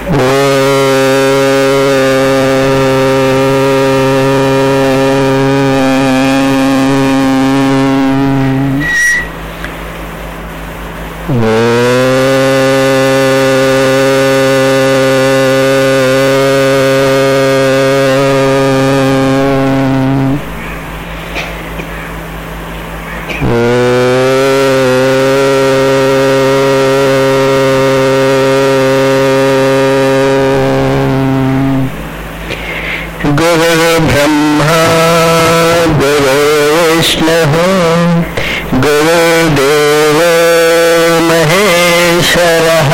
गुरुर्ब्रह्मा गुरुविष्णुः गुरुदेवो महेश्वरः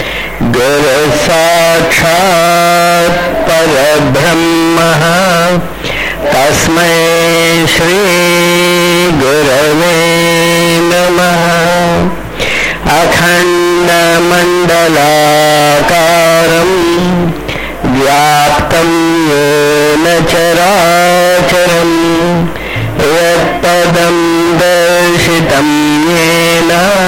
गुरुसाक्षात् परब्रह्मः तस्मै श्रीगुरवे नमः अखण्डमण्डलाकारम् व्याप्तं येन चराचरम् यत्पदं दर्शितं येन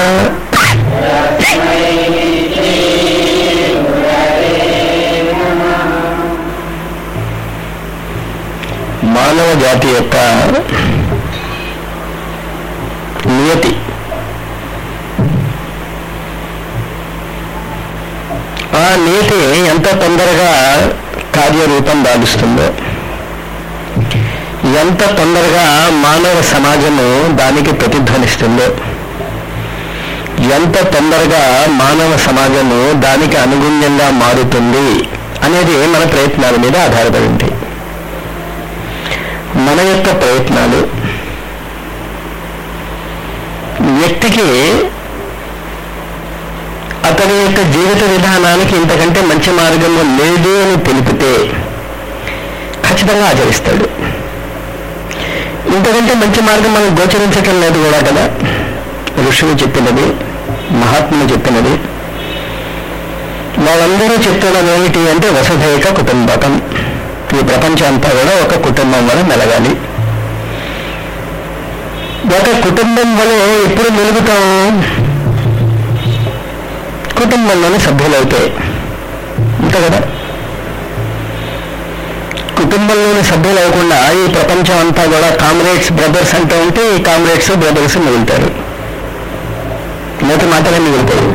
మానవ జాతి యొక్క నియతి ఆ నీతి ఎంత తొందరగా కార్యరూపం దాలుస్తుందో ఎంత తొందరగా మానవ సమాజము దానికి ప్రతిధ్వనిస్తుందో ఎంత తొందరగా మానవ సమాజము దానికి అనుగుణ్యంగా మారుతుంది అనేది మన ప్రయత్నాల మీద ఆధారపడి ఉంటాయి మన యొక్క ప్రయత్నాలు వ్యక్తికి అతని యొక్క జీవిత విధానానికి ఇంతకంటే మంచి మార్గము లేదు అని తెలిపితే ఖచ్చితంగా ఆచరిస్తాడు ఇంతకంటే మంచి మార్గం మనం గోచరించటం లేదు కూడా కదా ఋషులు చెప్పినది మహాత్ములు చెప్పినది వాళ్ళందరూ చెప్తున్నది ఏమిటి అంటే వసుధైక కుటుంబకం ఈ ప్రపంచం అంతా కూడా ఒక కుటుంబం వల్ల మెలగాలి ఒక కుటుంబం వలె ఎప్పుడు మెలుగుతాము కుటుంబంలోని సభ్యులవుతాయి అంతే కదా కుటుంబంలోని సభ్యులు అవ్వకుండా ఈ ప్రపంచం అంతా కూడా కామ్రేడ్స్ బ్రదర్స్ అంటూ ఉంటే ఈ కామ్రేడ్స్ బ్రదర్స్ మిగులుతారు మొదటి మాటలే మిగులుతాయి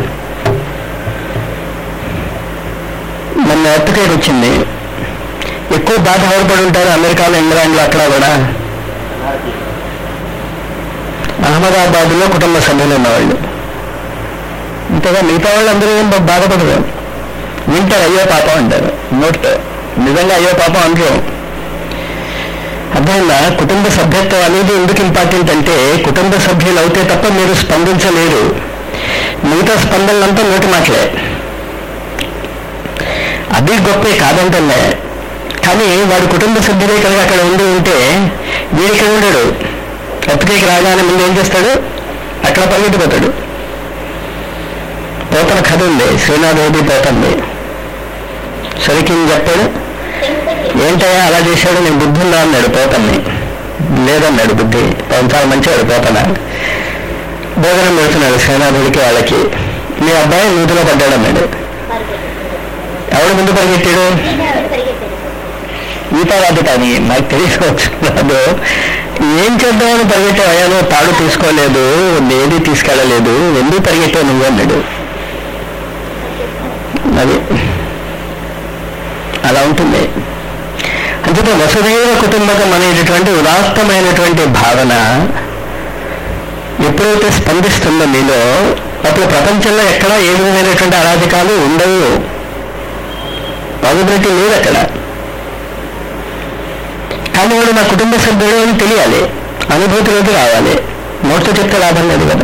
మొన్న ఎత్తుకేకి వచ్చింది ఎక్కువ బాధ ఎవరుపడి ఉంటారు అమెరికాలో ఇంగ్లాండ్లో అక్కడ కూడా అహ్మదాబాద్లో కుటుంబ సభ్యులు ఉన్నవాళ్ళు ఇంతగా మిగతా వాళ్ళందరూ ఏం బా- బాధపడరు వింటారు అయ్యో పాపం అంటారు నోటితో నిజంగా అయ్యో పాపం అనరు అర్థమైందా కుటుంబ సభ్యత్వం అనేది ఎందుకు ఇంపార్టెంట్ అంటే కుటుంబ సభ్యులు అవుతే తప్ప మీరు స్పందించలేరు మిగతా స్పందనలంతా నోటి మాటలే అది గొప్పే కాదంటలే కానీ వాడి కుటుంబ సభ్యులే కనుక అక్కడ ఉండి ఉంటే వీడి ఇక్కడ ఉండడు ఎప్పటికి రాగానే ముందు ఏం చేస్తాడు అక్కడ పరిగెట్టిపోతాడు పోతన కథ ఉంది శ్రీనాథోది పోతుంది సరికింది చెప్పాడు ఏంటయ్యా అలా చేశాడు నేను బుద్ధి ఉందా అన్నాడు పోతన్ని లేదన్నాడు బుద్ధి పవన్ చాలా మంచివాడు పోతన భోజనం పెడుతున్నాడు శ్రీనాథుడికి వాళ్ళకి మీ అబ్బాయి నూతిలో పడ్డాడు అన్నాడు ఎవడు ముందు పరిగెట్టాడు ఈతావాది కానీ నాకు తెలియవచ్చు ఏం చేద్దామని పరిగెట్టావు అయ్యా నువ్వు తాడు తీసుకోలేదు ఏది తీసుకెళ్ళలేదు ఎందుకు పరిగెట్టావు నువ్వు అన్నాడు అది అలా ఉంటుంది అంచేత వసుదైవ కుటుంబకం అనేటటువంటి ఉదాత్తమైనటువంటి భావన ఎప్పుడైతే స్పందిస్తుందో మీలో అప్పుడు ప్రపంచంలో ఎక్కడా ఏ విధమైనటువంటి అరాజకాలు ఉండవు పాజిబిలిటీ లేదు అక్కడ కానీ వాడు నా కుటుంబ సభ్యుడు అని తెలియాలి అనుభూతిలోకి రావాలి నోట్తో చెప్తే లాభం లేదు కదా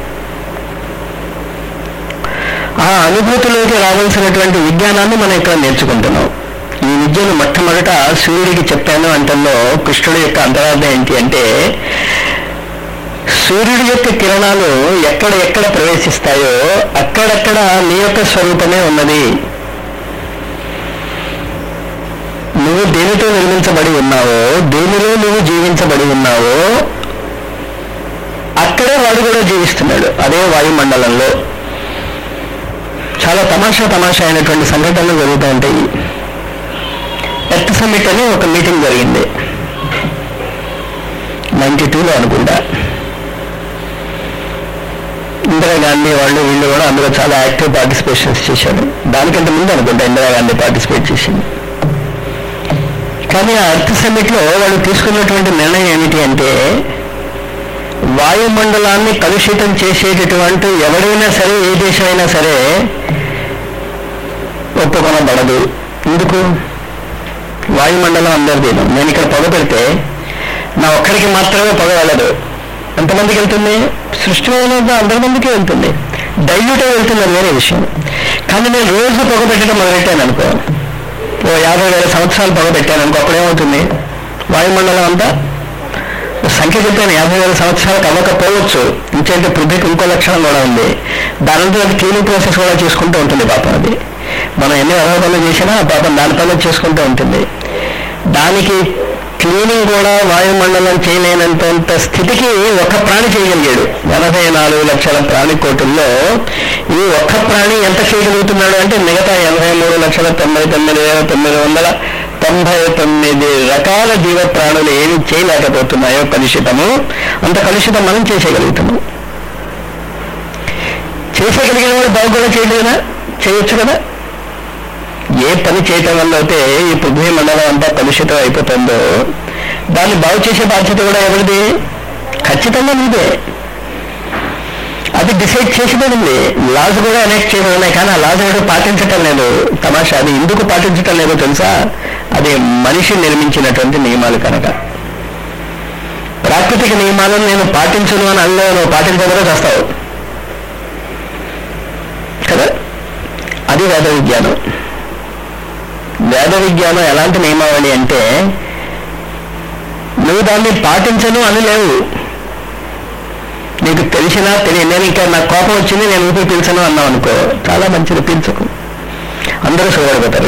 ఆ అనుభూతిలోకి రావాల్సినటువంటి విజ్ఞానాన్ని మనం ఇక్కడ నేర్చుకుంటున్నాం ఈ విద్యను మొట్టమొదట సూర్యుడికి చెప్పాను అంటల్లో కృష్ణుడి యొక్క అంతరార్థం ఏంటి అంటే సూర్యుడి యొక్క కిరణాలు ఎక్కడ ఎక్కడ ప్రవేశిస్తాయో అక్కడక్కడ నీ యొక్క స్వరూపమే ఉన్నది నువ్వు దేనితో నిర్మించబడి ఉన్నావో దేనిలో నువ్వు జీవించబడి ఉన్నావో అక్కడే వాడు కూడా జీవిస్తున్నాడు అదే వాయుమండలంలో చాలా తమాషా తమాషా అయినటువంటి సంఘటనలు జరుగుతూ ఉంటాయి ఎర్త్ సమ్మిట్ అని ఒక మీటింగ్ జరిగింది నైన్టీ టూలో అనుకుంటా ఇందిరాగాంధీ వాళ్ళు వీళ్ళు కూడా అందులో చాలా యాక్టివ్ పార్టిసిపేషన్స్ చేశారు దానికంటే ముందు అనుకుంటా ఇందిరాగాంధీ పార్టిసిపేట్ చేసింది కానీ ఆ అర్త్ సమ్మిట్లో వాళ్ళు తీసుకున్నటువంటి నిర్ణయం ఏమిటి అంటే వాయుమండలాన్ని కలుషితం చేసేటటువంటి ఎవరైనా సరే ఏ దేశమైనా సరే ఒప్పుకొనబడదు ఎందుకు వాయుమండలం అందరిది నేను ఇక్కడ పొగ పెడితే నా ఒక్కడికి మాత్రమే పొగ వెళ్ళదు ఎంతమందికి వెళ్తుంది సృష్టి మీద అందరి మందికి వెళ్తుంది డైల్యూటే వెళ్తుంది అది వేరే విషయం కానీ నేను రోజు పొగ పెట్టడం మొదలెట్టాను అనుకో ఓ యాభై వేల సంవత్సరాలు పొగ పెట్టాను అనుకో అప్పుడేమవుతుంది వాయుమండలం అంతా సంఖ్య చెప్పాను యాభై వేల సంవత్సరాలకు అవ్వకపోవచ్చు ఇంకేంటే పృథ్వీకి ఇంకో లక్షణం కూడా ఉంది దానంతా అది క్లీనింగ్ ప్రాసెస్ కూడా చేసుకుంటూ ఉంటుంది పాపం అది మనం ఎన్ని అరవై పనులు చేసినా ఆ పాపం దాని పనులు చేసుకుంటూ ఉంటుంది దానికి క్లీనింగ్ కూడా వాయుమండలం చేయలేనంత స్థితికి ఒక ప్రాణి చేయగలిగాడు ఎనభై నాలుగు లక్షల ప్రాణి కోటుల్లో ఈ ఒక్క ప్రాణి ఎంత చేయగలుగుతున్నాడు అంటే మిగతా ఎనభై మూడు లక్షల తొంభై తొమ్మిది వేల తొమ్మిది వందల తొంభై తొమ్మిది రకాల జీవ ప్రాణులు ఏమి చేయలేకపోతున్నాయో కలుషితము అంత కలుషితం మనం చేసేయగలుగుతున్నాం చేసేయగలిగిన వాడు బాగు కూడా చేయలేదు కదా చేయొచ్చు కదా ఏ పని చేయటం వల్ల అయితే ఈ పృథ్వీ మండలం అంతా కలుషితం అయిపోతుందో దాన్ని బాగు చేసే బాధ్యత కూడా ఎవరిది ఖచ్చితంగా నీదే అది డిసైడ్ చేసిపోయింది లాస్ కూడా ఎనెక్ట్ చేయడం ఉన్నాయి కానీ ఆ లాస్ ఎవరు పాటించటం లేదు తమాషా అది ఎందుకు పాటించటం లేదో తెలుసా అది మనిషి నిర్మించినటువంటి నియమాలు కనుక ప్రాకృతిక నియమాలను నేను పాటించను అని అల్లో నువ్వు పాటించకుండా చేస్తావు కదా అది వేద విజ్ఞానం వేద విజ్ఞానం ఎలాంటి నియమావళి అంటే నువ్వు దాన్ని పాటించను అని లేవు నీకు తెలిసినా తెలియదు నేను ఇంకా నాకు కోపం వచ్చింది నేను ఊపిరి పీల్చను అన్నావు అనుకో చాలా మంచిది పీల్చకు అందరూ సుఖపడిపోతారు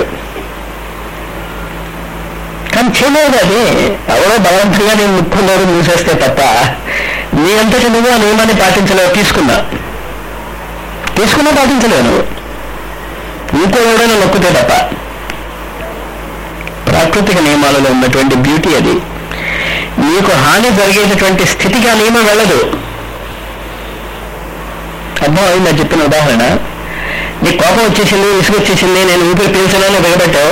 కానీ చేయలేదు అది ఎవరో బలవంతంగా నేను ముక్కున్నారు మూసేస్తే తప్ప నీ అంతటి నువ్వు ఆ నియమాన్ని పాటించలేవు తీసుకున్నా తీసుకున్నా పాటించలేవు నువ్వు ఇంకో ఎవడైనా నొక్కితే తప్ప ప్రాకృతిక నియమాలలో ఉన్నటువంటి బ్యూటీ అది నీకు హాని జరిగేటటువంటి స్థితికి ఆ నియమం వెళ్ళదు అర్థమైందా చెప్పిన ఉదాహరణ నీ కోపం వచ్చేసింది ఇసుకు వచ్చేసింది నేను ఊపిరి పీల్చలేని బిగబెట్టావు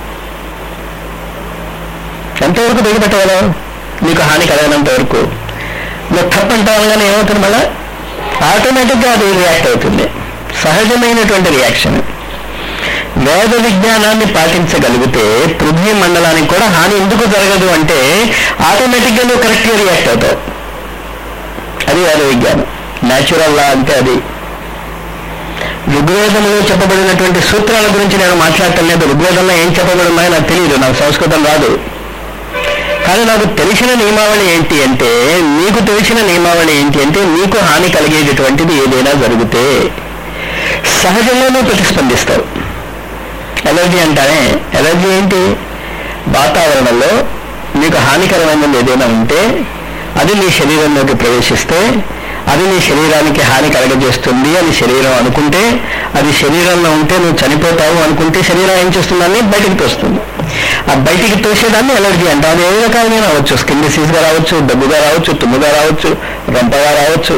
ఎంతవరకు బిగబెట్టగలవు నీకు హాని కలగనంత వరకు నువ్వు తప్పు అంటావు కానీ ఏమవుతుంది మళ్ళా ఆటోమేటిక్గా అది రియాక్ట్ అవుతుంది సహజమైనటువంటి రియాక్షన్ వేద విజ్ఞానాన్ని పాటించగలిగితే పృథ్వీ మండలానికి కూడా హాని ఎందుకు జరగదు అంటే ఆటోమేటిక్గా నువ్వు కరెక్ట్గా రియాక్ట్ అవుతావు అది వేద విజ్ఞానం న్యాచురల్ లా అంటే అది ఋగ్వేదంలో చెప్పబడినటువంటి సూత్రాల గురించి నేను మాట్లాడటం లేదు ఋగ్వేదంలో ఏం చెప్పబడిందో నాకు తెలియదు నాకు సంస్కృతం రాదు కానీ నాకు తెలిసిన నియమావళి ఏంటి అంటే నీకు తెలిసిన నియమావళి ఏంటి అంటే నీకు హాని కలిగేటటువంటిది ఏదైనా జరిగితే సహజంగానే ప్రతిస్పందిస్తావు ఎలర్జీ అంటానే ఎలర్జీ ఏంటి వాతావరణంలో మీకు హానికరమైనది ఏదైనా ఉంటే అది నీ శరీరంలోకి ప్రవేశిస్తే అది నీ శరీరానికి హాని కలగజేస్తుంది అని శరీరం అనుకుంటే అది శరీరంలో ఉంటే నువ్వు చనిపోతావు అనుకుంటే శరీరం ఏం చేస్తుందని బయటికి తోస్తుంది ఆ బయటికి తోసేదాన్ని ఎలర్జీ అంటాం అది ఏ రకాలుగా రావచ్చు స్కిన్ డిసీజ్గా రావచ్చు దగ్గుగా రావచ్చు తుమ్ముగా రావచ్చు రంపగా రావచ్చు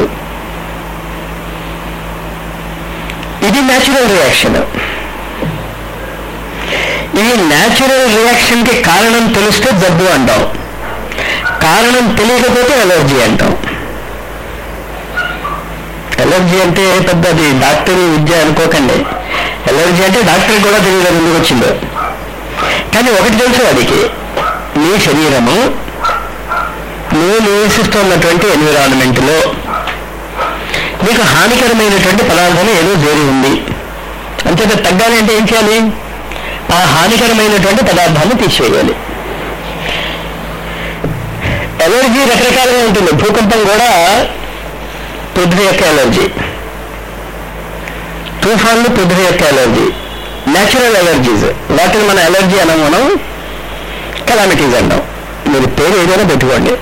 ఇది న్యాచురల్ రియాక్షన్ ఈ న్యాచురల్ రియాక్షన్ కి కారణం తెలిస్తే జబ్బు అంటాం కారణం తెలియకపోతే ఎలర్జీ అంటాం ఎలర్జీ అంటే పెద్దది డాక్టర్ విద్య అనుకోకండి ఎలర్జీ అంటే డాక్టర్ కూడా తెలియదు ఎందుకు వచ్చిందో కానీ ఒకటి తెలుసు వాడికి నీ శరీరము నువ్వు నివసిస్తున్నటువంటి ఎన్విరాన్మెంట్లో నీకు హానికరమైనటువంటి పదార్థం ఏదో చేరి ఉంది అంతేత తగ్గాలి అంటే ఏం చేయాలి ఆ హానికరమైనటువంటి పదార్థాన్ని తీసివేయాలి ఎలర్జీ రకరకాలుగా ఉంటుంది భూకంపం కూడా పృథ్వీ యొక్క ఎలర్జీ తుఫాన్లు పృథ్వీ యొక్క ఎలర్జీ న్యాచురల్ ఎలర్జీస్ వాటిని మన ఎలర్జీ అనం మనం కెలామిటీస్ అంటాం మీరు పేరు ఏదైనా పెట్టుకోండి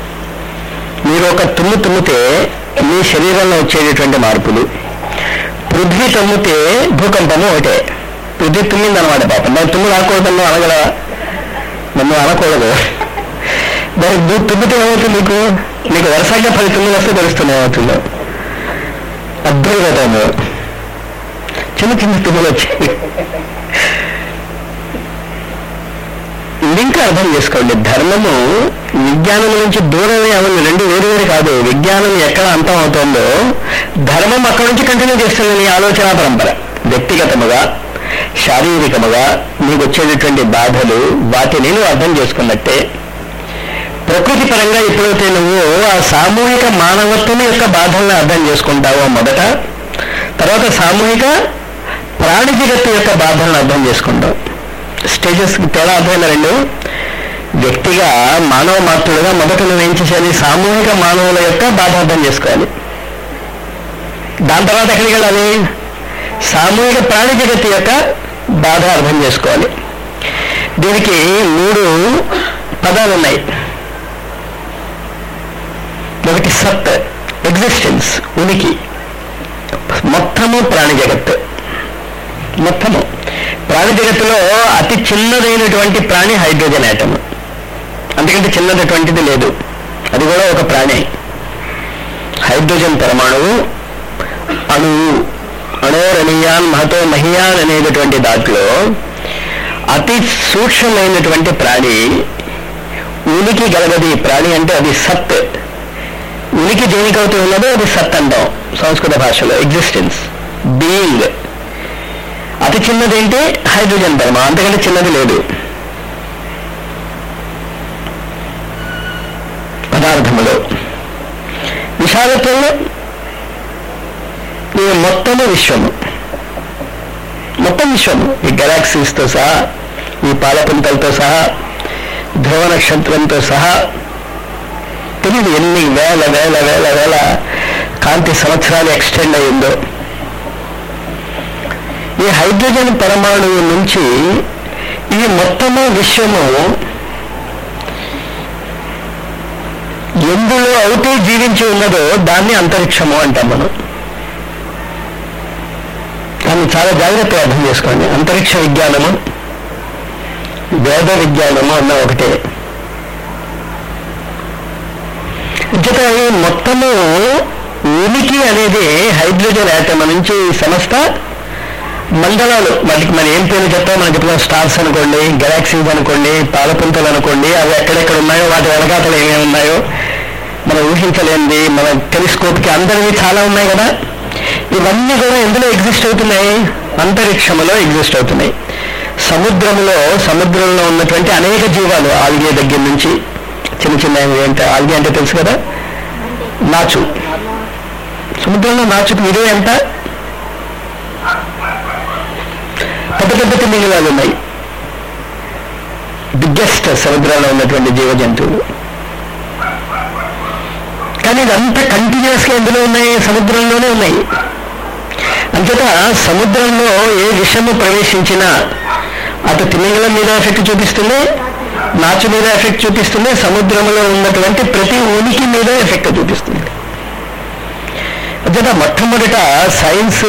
మీరు ఒక తుమ్ము తుమ్మితే మీ శరీరంలో వచ్చేటటువంటి మార్పులు పృథ్వీ తమ్మితే భూకంపము ఒకటే పృథ్వీ తుమ్మింది అనమాట పాపం నేను తుమ్ము రాకూడదు అనగలవా నన్ను అనకూడదు దానికి భూ తుమ్మితే ఏమవుతుంది నీకు నీకు వరుసగా పది తుమ్ములు వస్తే తెలుస్తుంది ఏమవుతుందో అద్భుతము చిన్న చిన్న తుమ్ములు వచ్చాయి ఇది ఇంకా అర్థం చేసుకోండి ధర్మము విజ్ఞానం నుంచి దూరమే అవన్నీ రెండు వేరు వేరు కాదు విజ్ఞానం ఎక్కడ అంతం అవుతుందో ధర్మం అక్కడి నుంచి కంటిన్యూ చేస్తుంది నీ ఆలోచన పరంపర వ్యక్తిగతముగా శారీరకముగా నీకు వచ్చేటటువంటి బాధలు వాటిని నువ్వు అర్థం చేసుకున్నట్టే ప్రకృతి పరంగా ఎప్పుడైతే నువ్వు ఆ సామూహిక మానవత్వం యొక్క బాధలను అర్థం చేసుకుంటావో మొదట తర్వాత సామూహిక ప్రాణి జగత్తు యొక్క బాధలను అర్థం చేసుకుంటావు స్టేజెస్ తేడా అర్థమైన రెండు వ్యక్తిగా మానవ మాత్రుడుగా మొదట నువ్వేం చేసేది సామూహిక మానవుల యొక్క బాధ అర్థం చేసుకోవాలి దాని తర్వాత ఎక్కడికి వెళ్ళాలి సామూహిక ప్రాణి జగత్తు యొక్క బాధ అర్థం చేసుకోవాలి దీనికి మూడు పదాలు ఉన్నాయి ఒకటి సత్ ఎగ్జిస్టెన్స్ ఉనికి మొత్తము ప్రాణి జగత్తు మొత్తము ప్రాణి జగత్తులో అతి చిన్నదైనటువంటి ప్రాణి హైడ్రోజన్ యాటమ్ అందుకంటే చిన్నదటువంటిది లేదు అది కూడా ఒక ప్రాణి హైడ్రోజన్ పరమాణువు అణువు అణోరణీయాన్ మహతో మహియాన్ అనేటటువంటి దాంట్లో అతి సూక్ష్మమైనటువంటి ప్రాణి ఉనికి గలగది ప్రాణి అంటే అది సత్ ఉనికి దేనికవుతూ ఉన్నదో అది సత్ అంటాం సంస్కృత భాషలో ఎగ్జిస్టెన్స్ బీయింగ్ అతి చిన్నదేంటి హైడ్రోజన్ పరమ అంతకంటే చిన్నది లేదు పదార్థములో విశాలత్వంలో ఈ మొత్తము విశ్వము మొత్తం విశ్వము ఈ గెలాక్సీస్తో సహా ఈ పాలపుంతలతో సహా ధ్రువ నక్షత్రంతో సహా తెలియదు ఎన్ని వేల వేల వేల వేల కాంతి సంవత్సరాలు ఎక్స్టెండ్ అయ్యిందో ఈ హైడ్రోజన్ పరమాణువు నుంచి ఈ మొత్తము విశ్వము ఎందులో అయితే జీవించి ఉన్నదో దాన్ని అంతరిక్షము అంటాం మనం దాన్ని చాలా జాగ్రత్తగా అర్థం చేసుకోండి అంతరిక్ష విజ్ఞానము వేద విజ్ఞానము అన్న ఒకటే అంచేత ఈ మొత్తము ఉనికి అనేది హైడ్రోజన్ యాటమ్ నుంచి ఈ సమస్త మండలాలు వాటికి మనం ఏం పేరు చెప్తాం మనం చెప్తాం స్టార్స్ అనుకోండి గెలాక్సీస్ అనుకోండి పాలపుంతలు అనుకోండి అవి ఎక్కడెక్కడ ఉన్నాయో వాటి వెనకాతలు ఏమేమి ఉన్నాయో మనం ఊహించలేనిది మన టెలిస్కోప్కి అందరివి చాలా ఉన్నాయి కదా ఇవన్నీ కూడా ఎందులో ఎగ్జిస్ట్ అవుతున్నాయి అంతరిక్షములో ఎగ్జిస్ట్ అవుతున్నాయి సముద్రములో సముద్రంలో ఉన్నటువంటి అనేక జీవాలు ఆల్గే దగ్గర నుంచి చిన్న చిన్న ఏంటి ఆల్గే అంటే తెలుసు కదా నాచు సముద్రంలో నాచుకు విలువ ఎంత పెద్ద పెద్ద తిమింగలాలు ఉన్నాయి బిగ్గెస్ట్ సముద్రంలో ఉన్నటువంటి జీవ జంతువులు కానీ ఇదంతా కంటిన్యూస్ గా ఎందులో ఉన్నాయి సముద్రంలోనే ఉన్నాయి అంతట సముద్రంలో ఏ విషము ప్రవేశించినా అటు తిమింగలం మీద ఎఫెక్ట్ చూపిస్తుంది నాచు మీద ఎఫెక్ట్ చూపిస్తుంది సముద్రంలో ఉన్నటువంటి ప్రతి ఉనికి మీద ఎఫెక్ట్ చూపిస్తుంది అంతట మొట్టమొదట సైన్స్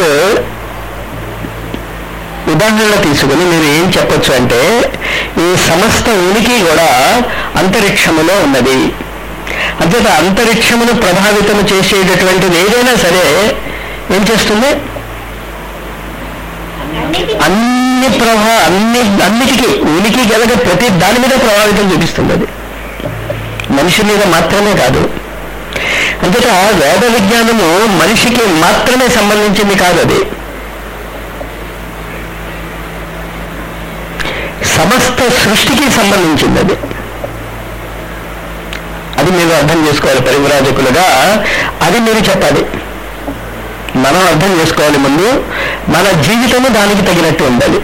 ఉదాహరణ తీసుకుని మీరు ఏం చెప్పొచ్చు అంటే ఈ సమస్త ఉనికి కూడా అంతరిక్షములో ఉన్నది అంతేత అంతరిక్షమును ప్రభావితం చేసేటటువంటిది ఏదైనా సరే ఏం చేస్తుంది అన్ని ప్రభా అన్ని అన్నిటికీ ఉనికి గలగ ప్రతి దాని మీద ప్రభావితం చూపిస్తుంది అది మనిషి మీద మాత్రమే కాదు అంతేత వేద విజ్ఞానము మనిషికి మాత్రమే సంబంధించింది కాదు అది సమస్త సృష్టికి సంబంధించింది అది అది మీరు అర్థం చేసుకోవాలి పరివిరాజకులుగా అది మీరు చెప్పాలి మనం అర్థం చేసుకోవాలి ముందు మన జీవితము దానికి తగినట్టు ఉండాలి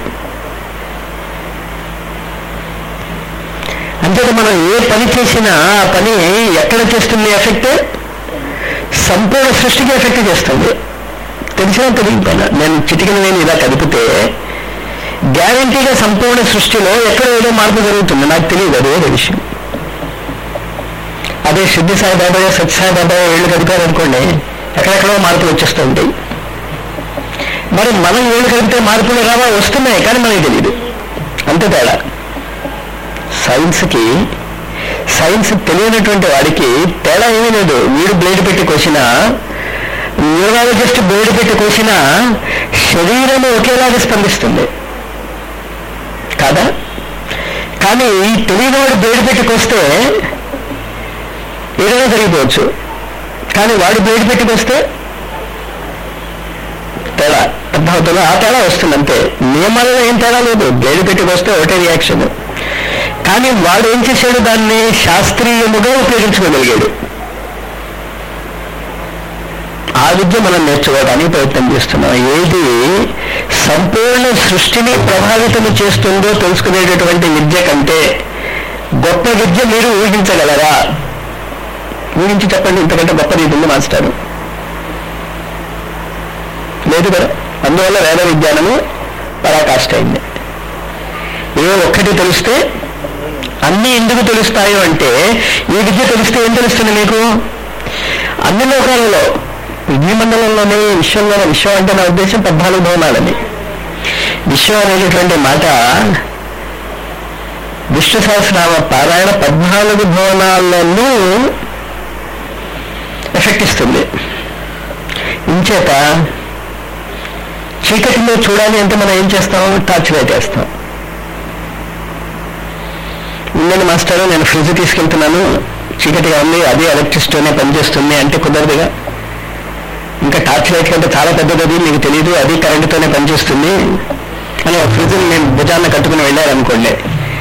అంతేత మనం ఏ పని చేసినా ఆ పని ఎక్కడ చేస్తుంది ఎఫెక్ట్ సంపూర్ణ సృష్టికి ఎఫెక్ట్ చేస్తుంది తెలిసినా తెలియకపోయినా నేను చిటికిన నేను ఇలా కదిపితే గ్యారంటీగా సంపూర్ణ సృష్టిలో ఎక్కడ ఏదో మార్పు జరుగుతుంది నాకు తెలియదు అది వేరే విషయం అదే సిద్ధి సాయిబాబా సత్య సాయిబాబా వీళ్ళు కదిపారు అనుకోండి ఎక్కడెక్కడో మార్పులు వచ్చేస్తూ ఉంటాయి మరి మనం ఏళ్ళు కలిపితే మార్పులు రావా వస్తున్నాయి కానీ మనకి తెలియదు అంతే తేడా సైన్స్కి సైన్స్ తెలియనటువంటి వాడికి తేడా ఏమీ లేదు వీడు బ్లేడ్ పెట్టి కోసినా న్యూరాలజిస్ట్ బ్లేడ్ పెట్టి కోసినా శరీరం ఒకేలాగా స్పందిస్తుంది కాదా కానీ తెలియని వాడు బ్లేడ్ పెట్టి కోస్తే ఏదైనా జరిగిపోవచ్చు కానీ వాడు బ్లేడ్ పెట్టి కోస్తే తేడా అర్థమవుతుందో ఆ తేడా వస్తుంది అంతే నియమాలలో ఏం తేడా లేదు బ్లేడ్ పెట్టి వస్తే ఒకటే రియాక్షన్ కానీ వాడు ఏం చేశాడు దాన్ని శాస్త్రీయముగా ఉపయోగించుకోగలిగాడు ఆ విద్య మనం నేర్చుకోవడానికి ప్రయత్నం చేస్తున్నాం ఏది సంపూర్ణ సృష్టిని ప్రభావితం చేస్తుందో తెలుసుకునేటటువంటి విద్య కంటే గొప్ప విద్య మీరు ఊహించగలరా ఊహించి చెప్పండి ఇంతకంటే గొప్ప రీతి ఉంది మాస్టారు లేదు కదా అందువల్ల వేద విజ్ఞానము పరాకాష్ట అయింది ఏ ఒక్కటి తెలిస్తే అన్ని ఎందుకు తెలుస్తాయో అంటే ఈ విద్య తెలిస్తే ఏం తెలుస్తుంది మీకు అన్ని లోకాలలో విద్యమండలంలోనే విశ్వంలోనే విశ్వం అంటే నా ఉద్దేశం పద్నాలుగు భవనాలని విశ్వం అనేటటువంటి మాట విష్ణు సహస్రనామ పారాయణ పద్నాలుగు భవనాలను ఎఫెక్ట్ ఇస్తుంది ఇంచేత చీకటిలో చూడాలి అంటే మనం ఏం చేస్తాం టార్చ్ లైట్ వేస్తాం ఉండండి మాస్టర్ నేను ఫ్రిడ్జ్ తీసుకెళ్తున్నాను చీకటిగా ఉంది అది ఎలక్ట్రిసిటీనే పనిచేస్తుంది అంటే కుదరదుగా ఇంకా టార్చ్ లైట్ కంటే చాలా పెద్దది అది మీకు తెలియదు అది కరెంటుతోనే పనిచేస్తుంది అని ఒక ఫ్రిడ్జ్ నేను భుజాన్ని కట్టుకుని వెళ్ళారనుకోండి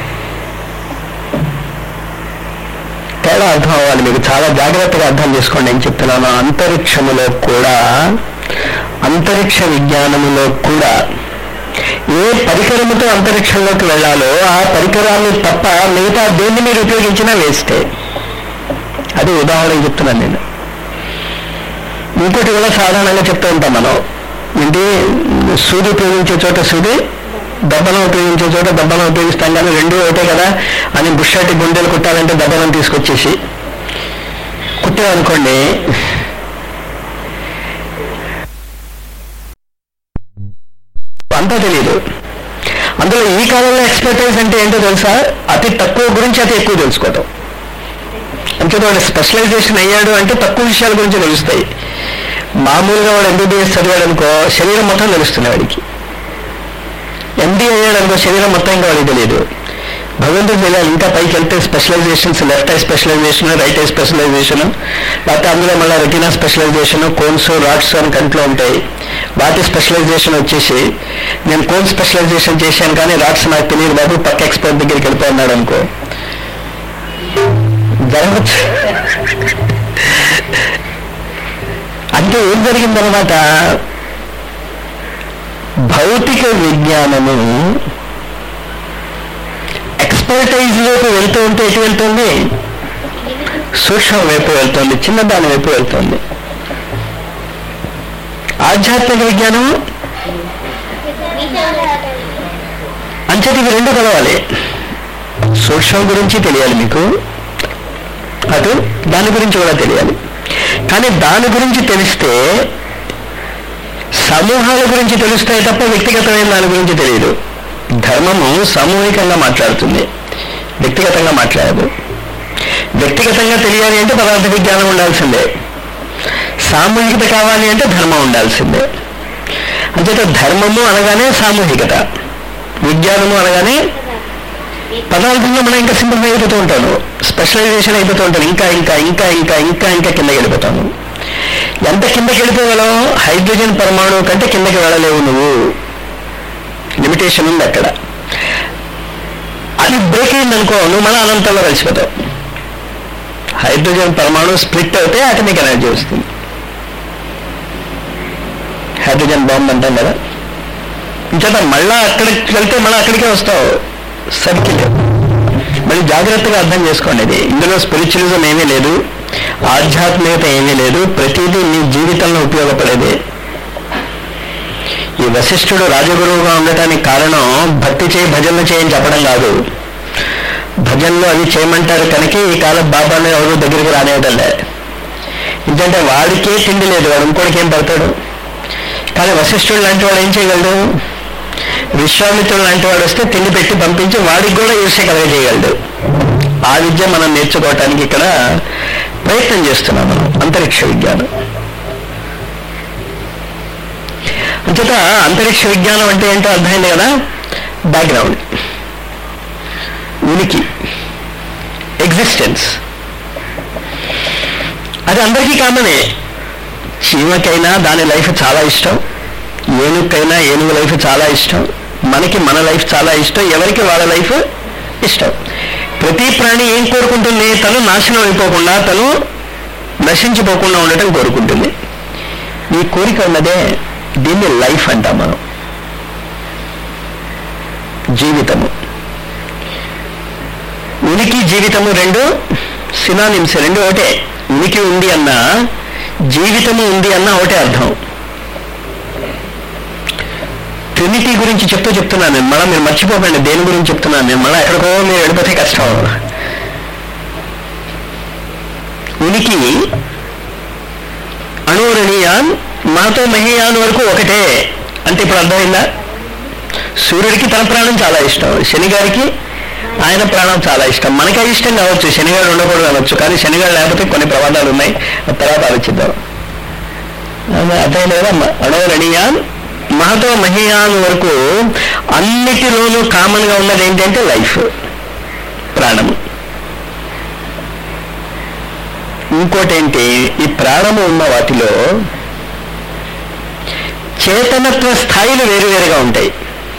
తేడా అర్థం అవ్వాలి మీకు చాలా జాగ్రత్తగా అర్థం చేసుకోండి నేను చెప్తున్నాను అంతరిక్షములో కూడా అంతరిక్ష విజ్ఞానములో కూడా ఏ పరికరముతో అంతరిక్షంలోకి వెళ్ళాలో ఆ పరికరాన్ని తప్ప మిగతా దేన్ని మీరు ఉపయోగించినా వేస్తే అది ఉదాహరణ చెప్తున్నాను నేను ఇంకోటి కూడా సాధారణంగా చెప్తూ ఉంటాం మనం ఏంటి సూది ఉపయోగించే చోట సూది దెబ్బలం ఉపయోగించే చోట దెబ్బలం ఉపయోగిస్తాం కానీ రెండు ఒకటే కదా అని బుషాటి గుండెలు కుట్టాలంటే దెబ్బలం తీసుకొచ్చేసి కుట్టామనుకోండి అంతా తెలియదు అందులో ఈ కాలంలో ఎక్స్పర్టైజ్ అంటే ఏంటో తెలుసా అతి తక్కువ గురించి అతి ఎక్కువ తెలుసుకోవటం అంతేతో వాడు స్పెషలైజేషన్ అయ్యాడు అంటే తక్కువ విషయాల గురించి తెలుస్తాయి మామూలుగా వాడు ఎంబీబీఎస్ చదివాడు అనుకో శరీరం మొత్తం తెలుస్తుంది వాడికి ఎండి అయ్యాడు అనుకో శరీరం మొత్తం ఇంకా వాడికి తెలియదు భగవంతుడు తెలియాలి ఇంకా పైకి వెళ్తే specialisations left eye specialisation right eye specialisation లేకపోతే అందులో మళ్ళీ రెటినా స్పెషలైజేషన్ కోన్స్ రాడ్స్ అని కంట్లో ఉంటాయి వాటి స్పెషలైజేషన్ వచ్చేసి నేను కోన్ స్పెషలైజేషన్ చేశాను కానీ రాడ్స్ నాకు తెలియదు బాబు పక్క ఎక్స్పర్ట్ దగ్గరికి వెళ్ళిపోన్నాడు అనుకో జరగచ్చు అంటే ఏం జరిగిందనమాట భౌతిక విజ్ఞానము ఎక్స్పర్టైజ్ వైపు వెళ్తూ ఉంటే ఎటు వెళ్తుంది సూక్ష్మ వైపు వెళ్తుంది చిన్నదాని వైపు వెళ్తుంది ఆధ్యాత్మిక విజ్ఞానం అంచేది ఇవి రెండు కలవాలి సూక్ష్మం గురించి తెలియాలి మీకు అటు దాని గురించి కూడా తెలియాలి కానీ దాని గురించి తెలిస్తే సమూహాల గురించి తెలుస్తాయి తప్ప వ్యక్తిగతమైన దాని గురించి తెలియదు ధర్మము సామూహికంగా మాట్లాడుతుంది వ్యక్తిగతంగా మాట్లాడదు వ్యక్తిగతంగా తెలియాలి అంటే పదార్థ విజ్ఞానం ఉండాల్సిందే సామూహికత కావాలి అంటే ధర్మం ఉండాల్సిందే అంచేత ధర్మము అనగానే సామూహికత విజ్ఞానము అనగానే పదార్థంలో మనం ఇంకా సింపుల్ అయిపోతూ ఉంటాను స్పెషలైజేషన్ అయిపోతూ ఉంటాను ఇంకా ఇంకా ఇంకా ఇంకా ఇంకా ఇంకా కిందకి వెళ్ళిపోతాను ఎంత కిందకి వెళ్ళిపోగలవు హైడ్రోజన్ పరమాణువు కంటే కిందకి వెళ్ళలేవు నువ్వు లిమిటేషన్ ఉంది అక్కడ అది బ్రేక్ అయిందనుకో నువ్వు మన అనంతంలో కలిసిపోతావు హైడ్రోజన్ పరమాణు స్ప్లిట్ అవుతే అటమిక్ ఎనర్జీ వస్తుంది హైడ్రోజన్ బాంబ్ అంటాం కదా ఇంచేత మళ్ళా అక్కడికి వెళ్తే మళ్ళీ అక్కడికే వస్తావు సర్కిల్ మళ్ళీ జాగ్రత్తగా అర్థం చేసుకోండి ఇది ఇందులో స్పిరిచువలిజం ఏమీ లేదు ఆధ్యాత్మికత ఏమీ లేదు ప్రతిదీ నీ జీవితంలో ఉపయోగపడేది ఈ వశిష్ఠుడు రాజగురువుగా ఉండటానికి కారణం భక్తి చేయి భజనలు చేయని చెప్పడం కాదు భజనలు అవి చేయమంటారు కనుక ఈ కాలం బాబాను ఎవరు దగ్గరికి రానివ్వడంలే ఎందుకంటే వాడికే తిండి లేదు వాడు ఇంకోటికి ఏం పడతాడు కానీ వశిష్ఠుడు లాంటి వాడు ఏం చేయగలడు విశ్వామిత్రుడు లాంటి వాడు వస్తే తిండి పెట్టి పంపించి వాడికి కూడా ఈర్ష్య కలగజేయగలడు ఆ విద్య మనం నేర్చుకోవటానికి ఇక్కడ ప్రయత్నం చేస్తున్నాం మనం అంతరిక్ష విజ్ఞానం అంచేత అంతరిక్ష విజ్ఞానం అంటే ఏంటో అర్థమైంది కదా బ్యాక్గ్రౌండ్ ఉనికి ఎగ్జిస్టెన్స్ అది అందరికీ కామనే చీమకైనా దాని లైఫ్ చాలా ఇష్టం ఏనుగుకైనా ఏనుగు లైఫ్ చాలా ఇష్టం మనకి మన లైఫ్ చాలా ఇష్టం ఎవరికి వాళ్ళ లైఫ్ ఇష్టం ప్రతి ప్రాణి ఏం కోరుకుంటుంది తను నాశనం అయిపోకుండా తను నశించిపోకుండా ఉండటం కోరుకుంటుంది ఈ కోరిక ఉన్నదే దీన్ని లైఫ్ అంటాం మనం జీవితము ఉనికి జీవితము రెండు సినానిమ్స్ రెండు ఒకటే ఉనికి ఉంది అన్న జీవితము ఉంది అన్న ఒకటే అర్థం ట్రినిటీ గురించి చెప్తూ చెప్తున్నాను నేను మళ్ళీ మీరు మర్చిపోకండి దేని గురించి చెప్తున్నాను నేను మళ్ళీ ఎక్కడికో మీరు వెళ్ళిపోతే కష్టం ఉనికి అణురణీయాన్ మాతో మహీయాన్ వరకు ఒకటే అంటే ఇప్పుడు అర్థమైందా సూర్యుడికి తన ప్రాణం చాలా ఇష్టం శని గారికి ఆయన ప్రాణం చాలా ఇష్టం మనకి అది ఇష్టం కావచ్చు శనిగాడు ఉండకూడదు అనొచ్చు కానీ శనిగాడు లేకపోతే కొన్ని ప్రమాదాలు ఉన్నాయి ఆ తర్వాత ఆలోచిద్దాం అది అర్థమైంది కదా అణోరణీయాన్ మహతో మహియాన్ వరకు అన్నిటిలోనూ కామన్ గా ఉన్నది ఏంటంటే లైఫ్ ప్రాణము ఇంకోటి ఏంటి ఈ ప్రాణము ఉన్న వాటిలో చేతనత్వ స్థాయిలు వేరువేరుగా ఉంటాయి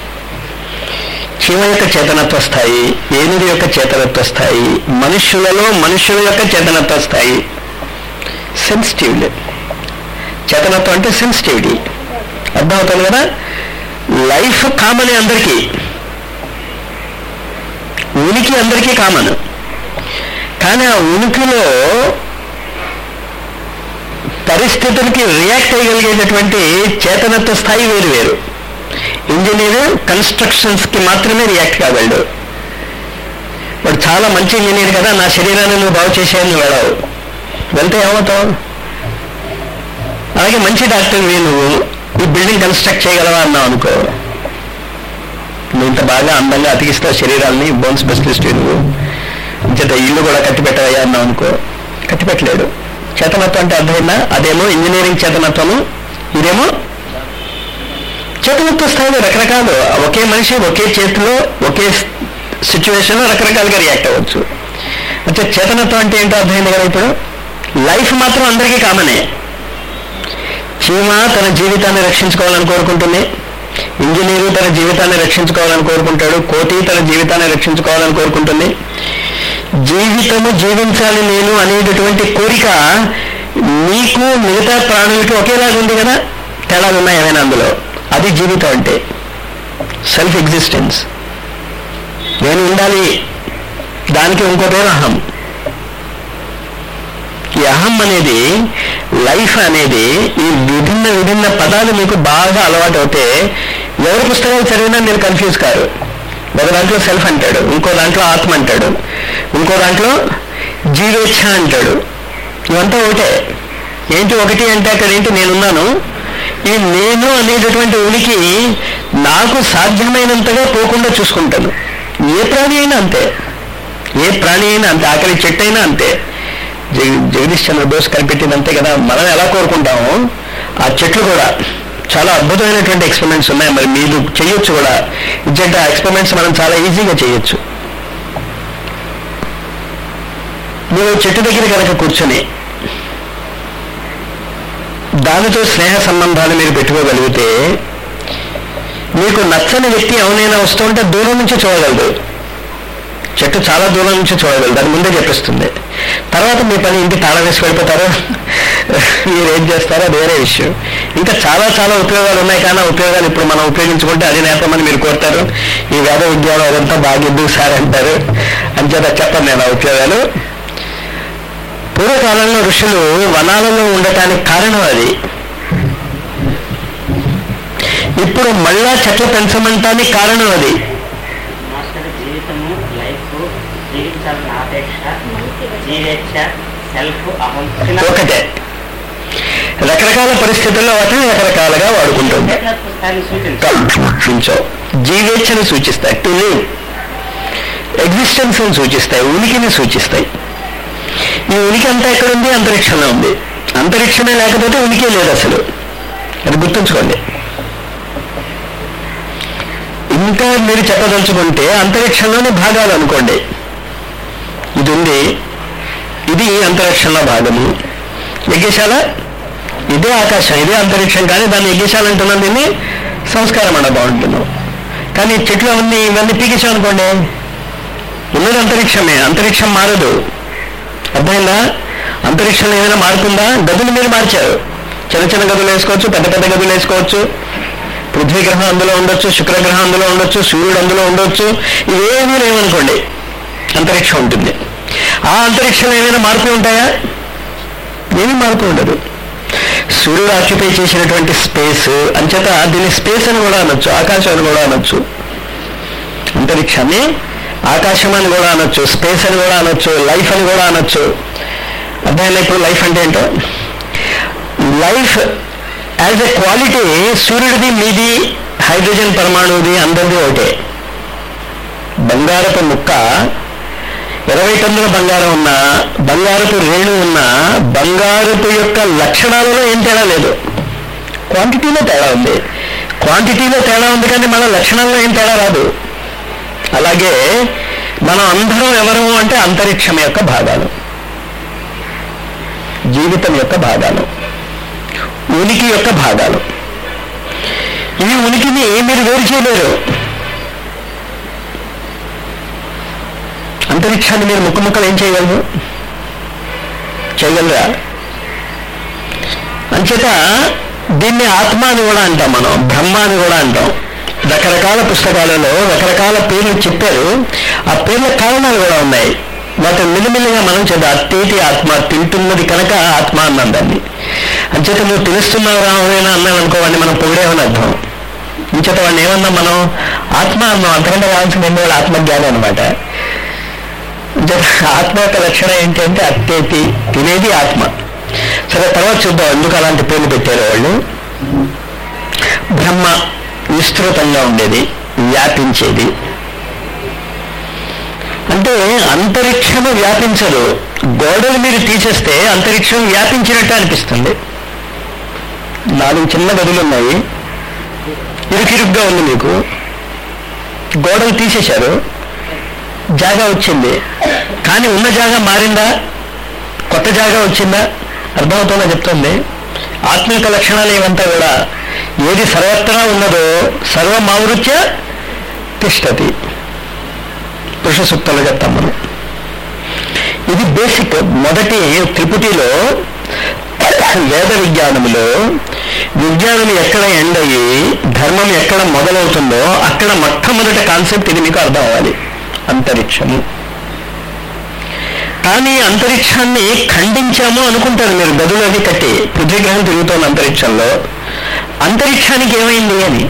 చీమ యొక్క చేతనత్వ స్థాయి ఏనుగు యొక్క చేతనత్వ స్థాయి మనుష్యులలో మనుషుల యొక్క చేతనత్వ స్థాయి సెన్సిటివ్లీ చేతనత్వం అంటే సెన్సిటివిటీ అర్థమవుతుంది కదా లైఫ్ కామన్ అందరికీ ఉనికి అందరికీ కామన్ కానీ ఆ ఉనికిలో పరిస్థితులకి రియాక్ట్ అయ్యగలిగేటటువంటి చేతనత్వ స్థాయి వేరు వేరు ఇంజనీర్ కన్స్ట్రక్షన్స్ కి మాత్రమే రియాక్ట్ కాగలడు వాడు చాలా మంచి ఇంజనీర్ కదా నా శరీరాన్ని నువ్వు బాగు చేసేయని వెళ్ళావు వెళ్తే ఏమవుతావు అలాగే మంచి డాక్టర్ నువ్వు ఈ బిల్డింగ్ కన్స్ట్రక్ట్ చేయగలవా అన్నావు అనుకో నువ్వు ఇంత బాగా అందంగా అతికిస్తావు శరీరాల్ని బోన్ స్పెషలిస్ట్ నువ్వు ఇంత ఇల్లు కూడా కట్టి పెట్టవయ్యా అన్నావు అనుకో కట్టి పెట్టలేడు చేతనత్వం అంటే అర్థమైందా అదేమో ఇంజనీరింగ్ చేతనత్వము ఇదేమో చేతనత్వ స్థాయిలో రకరకాలు ఒకే మనిషి ఒకే చేతిలో ఒకే సిచ్యువేషన్ లో రకరకాలుగా రియాక్ట్ అవ్వచ్చు అంటే చేతనత్వం అంటే ఏంటో అర్థమైంది కదా ఇప్పుడు లైఫ్ మాత్రం అందరికీ కామనే చీమ తన జీవితాన్ని రక్షించుకోవాలని కోరుకుంటుంది ఇంజనీరు తన జీవితాన్ని రక్షించుకోవాలని కోరుకుంటాడు కోటి తన జీవితాన్ని రక్షించుకోవాలని కోరుకుంటుంది జీవితము జీవించాలి నేను అనేటటువంటి కోరిక నీకు మిగతా ప్రాణులకి ఒకేలాగా ఉంది కదా తేడాలు ఉన్నాయి ఏమైనా అందులో అది జీవితం అంటే సెల్ఫ్ ఎగ్జిస్టెన్స్ నేను ఉండాలి దానికి ఇంకో పేరు అహం ఈ అహం అనేది లైఫ్ అనేది ఈ విభిన్న విభిన్న పదాలు మీకు బాగా అలవాటు అవుతే ఎవరి పుస్తకాలు చదివినా మీరు కన్ఫ్యూజ్ కారు ఒక దాంట్లో సెల్ఫ్ అంటాడు ఇంకో దాంట్లో ఆత్మ అంటాడు ఇంకో దాంట్లో జీవేచ్ఛ అంటాడు ఇవంతా ఒకటే ఏంటి ఒకటి అంటే అక్కడ ఏంటి నేనున్నాను ఈ నేను అనేటటువంటి ఉనికి నాకు సాధ్యమైనంతగా పోకుండా చూసుకుంటాను ఏ ప్రాణి అయినా అంతే ఏ ప్రాణి అయినా అంతే ఆకలి చెట్టు అయినా అంతే జగ జగదీష్ చంద్ర బోస్ కనిపెట్టింది అంతే కదా మనం ఎలా కోరుకుంటామో ఆ చెట్లు కూడా చాలా అద్భుతమైనటువంటి ఎక్స్పెరిమెంట్స్ ఉన్నాయి మరి మీరు చేయొచ్చు కూడా ఇచ్చంటే ఆ ఎక్స్పెరిమెంట్స్ మనం చాలా ఈజీగా చేయొచ్చు మీరు చెట్టు దగ్గర కనుక కూర్చొని దానితో స్నేహ సంబంధాలు మీరు పెట్టుకోగలిగితే మీకు నచ్చని వ్యక్తి ఎవరైనా వస్తుంటే దూరం నుంచి చూడగలదు చెట్టు చాలా దూరం నుంచి చూడగలదు దాని ముందే చెప్పిస్తుంది తర్వాత మీ పని ఇంటి తాళం వేసి వెళ్ళిపోతారు మీరు ఏం చేస్తారో అది వేరే విషయం ఇంకా చాలా చాలా ఉపయోగాలు ఉన్నాయి కానీ ఆ ఉపయోగాలు ఇప్పుడు మనం ఉపయోగించుకుంటే అది నేర్పమని మీరు కోరుతారు ఈ వేద ఉద్యోగం అదంతా బాగా ఎందుకు సార్ అంటారు అంచేత చెప్పను నేను ఆ ఉపయోగాలు పూర్వకాలంలో ఋషులు వనాలలో ఉండటానికి కారణం అది ఇప్పుడు మళ్ళా చెట్లు పెంచమంటానికి కారణం అది మాస్టర్ జీవితము లైఫ్ జీవించాలన్న ఆపేక్ష జీవేచ్ఛ సెల్ఫ్ అహం చిన్న ఒకటే రకరకాల పరిస్థితుల్లో వాటిని రకరకాలుగా వాడుకుంటుంది చేతనత్వ స్థాయిని సూచించాలి సూచించో జీవేచ్ఛను సూచిస్తాయి టు లివ్ ఎగ్జిస్టెన్స్ సూచిస్తాయి ఉనికిని సూచిస్తాయి ఈ ఉనికి అంతా ఎక్కడుంది అంతరిక్షంలో ఉంది అంతరిక్షమే లేకపోతే ఉనికి లేదు అసలు అది గుర్తుంచుకోండి ఇంకా మీరు చెప్పదలుచుకుంటే అంతరిక్షంలోని భాగాలు అనుకోండి ఇది ఉంది ఇది అంతరిక్షంలో భాగము యజ్ఞశాల ఇదే ఆకాశం ఇదే అంతరిక్షం కానీ దాన్ని యజ్ఞశాల అంటున్నాం దీన్ని సంస్కారం అన్న బాగుంటున్నాం కానీ చెట్లు అవన్నీ ఇవన్నీ పీకేసాం అనుకోండి ఉన్నది అంతరిక్షమే అంతరిక్షం మారదు అర్థమైందా అంతరిక్షంలో ఏమైనా మారుతుందా గదులు మీరు మార్చారు చిన్న చిన్న గదులు వేసుకోవచ్చు పెద్ద పెద్ద గదులు వేసుకోవచ్చు పృథ్వీ గ్రహం అందులో ఉండొచ్చు శుక్రగ్రహం అందులో ఉండొచ్చు సూర్యుడు అందులో ఉండొచ్చు ఇవేమీ లేవనుకోండి అంతరిక్షం ఉంటుంది ఆ అంతరిక్షంలో ఏమైనా మార్పులు ఉంటాయా ఏమీ మార్పు ఉండదు సూర్యుడు ఆక్యుపై చేసినటువంటి స్పేస్ అంచేత దీన్ని స్పేస్ అని కూడా అనొచ్చు ఆకాశం అని కూడా అనొచ్చు అంతరిక్షాన్ని ఆకాశం అని కూడా అనొచ్చు స్పేస్ అని కూడా అనొచ్చు లైఫ్ అని కూడా అనొచ్చు అర్థమైనా ఇప్పుడు లైఫ్ అంటే ఏంటో లైఫ్ యాజ్ ఎ క్వాలిటీ సూర్యుడిది మీది హైడ్రోజన్ పరమాణువుది అందరిది ఒకటే బంగారపు ముక్క ఇరవై టన్నుల బంగారం ఉన్నా బంగారపు రేణు ఉన్నా బంగారపు యొక్క లక్షణాలలో ఏం తేడా లేదు క్వాంటిటీలో తేడా ఉంది క్వాంటిటీలో తేడా ఉంది కానీ మన లక్షణాల్లో ఏం తేడా రాదు అలాగే మనం అందరం ఎవరు అంటే అంతరిక్షం యొక్క భాగాలు జీవితం యొక్క భాగాలు ఉనికి యొక్క భాగాలు ఈ ఉనికిని మీరు వేరు చేయలేరు అంతరిక్షాన్ని మీరు ముక్క ముక్కలు ఏం చేయగలరు చేయగలరా అంచేత దీన్ని ఆత్మ అని కూడా అంటాం మనం బ్రహ్మ అని కూడా అంటాం రకరకాల పుస్తకాలలో రకరకాల పేర్లు చెప్పారు ఆ పేర్ల కారణాలు కూడా ఉన్నాయి వాటిని మిల్లిమిల్లిగా మనం చేద్దాం అత్తేటి ఆత్మ తింటున్నది కనుక ఆత్మ అన్నాం దాన్ని అంచేత నువ్వు తెలుస్తున్నావు రామేనా అన్నాను అనుకోవాడిని మనం పొగిడేమని అర్థం ఇంచేత వాడిని ఏమన్నాం మనం ఆత్మ అన్నాం అంతకంటే కావాల్సిన ఏంటి వాళ్ళ ఆత్మజ్ఞానం అనమాట ఆత్మ యొక్క లక్షణం ఏంటి అంటే అత్తేతి తినేది ఆత్మ సరే తర్వాత చూద్దాం ఎందుకు అలాంటి పేర్లు పెట్టారు వాళ్ళు బ్రహ్మ విస్తృతంగా ఉండేది వ్యాపించేది అంటే అంతరిక్షము వ్యాపించదు గోడలు మీరు తీసేస్తే అంతరిక్షం వ్యాపించినట్టు అనిపిస్తుంది నాలుగు చిన్న గదులు ఉన్నాయి ఇరుకిరుగ్గా ఉంది మీకు గోడలు తీసేశారు జాగా వచ్చింది కానీ ఉన్న జాగా మారిందా కొత్త జాగా వచ్చిందా అర్థమవుతుందా చెప్తుంది ఆత్మిక లక్షణాలు ఏమంతా కూడా ఏది సర్వత్రా ఉన్నదో సర్వమావృత్య తిష్టతి పురుష సూక్తంలో చెప్తాం మనం ఇది బేసిక్ మొదటి త్రిపుటిలో వేద విజ్ఞానములో విజ్ఞానం ఎక్కడ ఎండ్ అయ్యి ధర్మం ఎక్కడ మొదలవుతుందో అక్కడ మొట్టమొదటి కాన్సెప్ట్ ఇది మీకు అర్థం అవ్వాలి అంతరిక్షము కానీ అంతరిక్షాన్ని ఖండించాము అనుకుంటారు మీరు గదులు అది కట్టి పృథ్వీగ్రహం తిరుగుతోంది అంతరిక్షంలో అంతరిక్షానికి ఏమైంది అని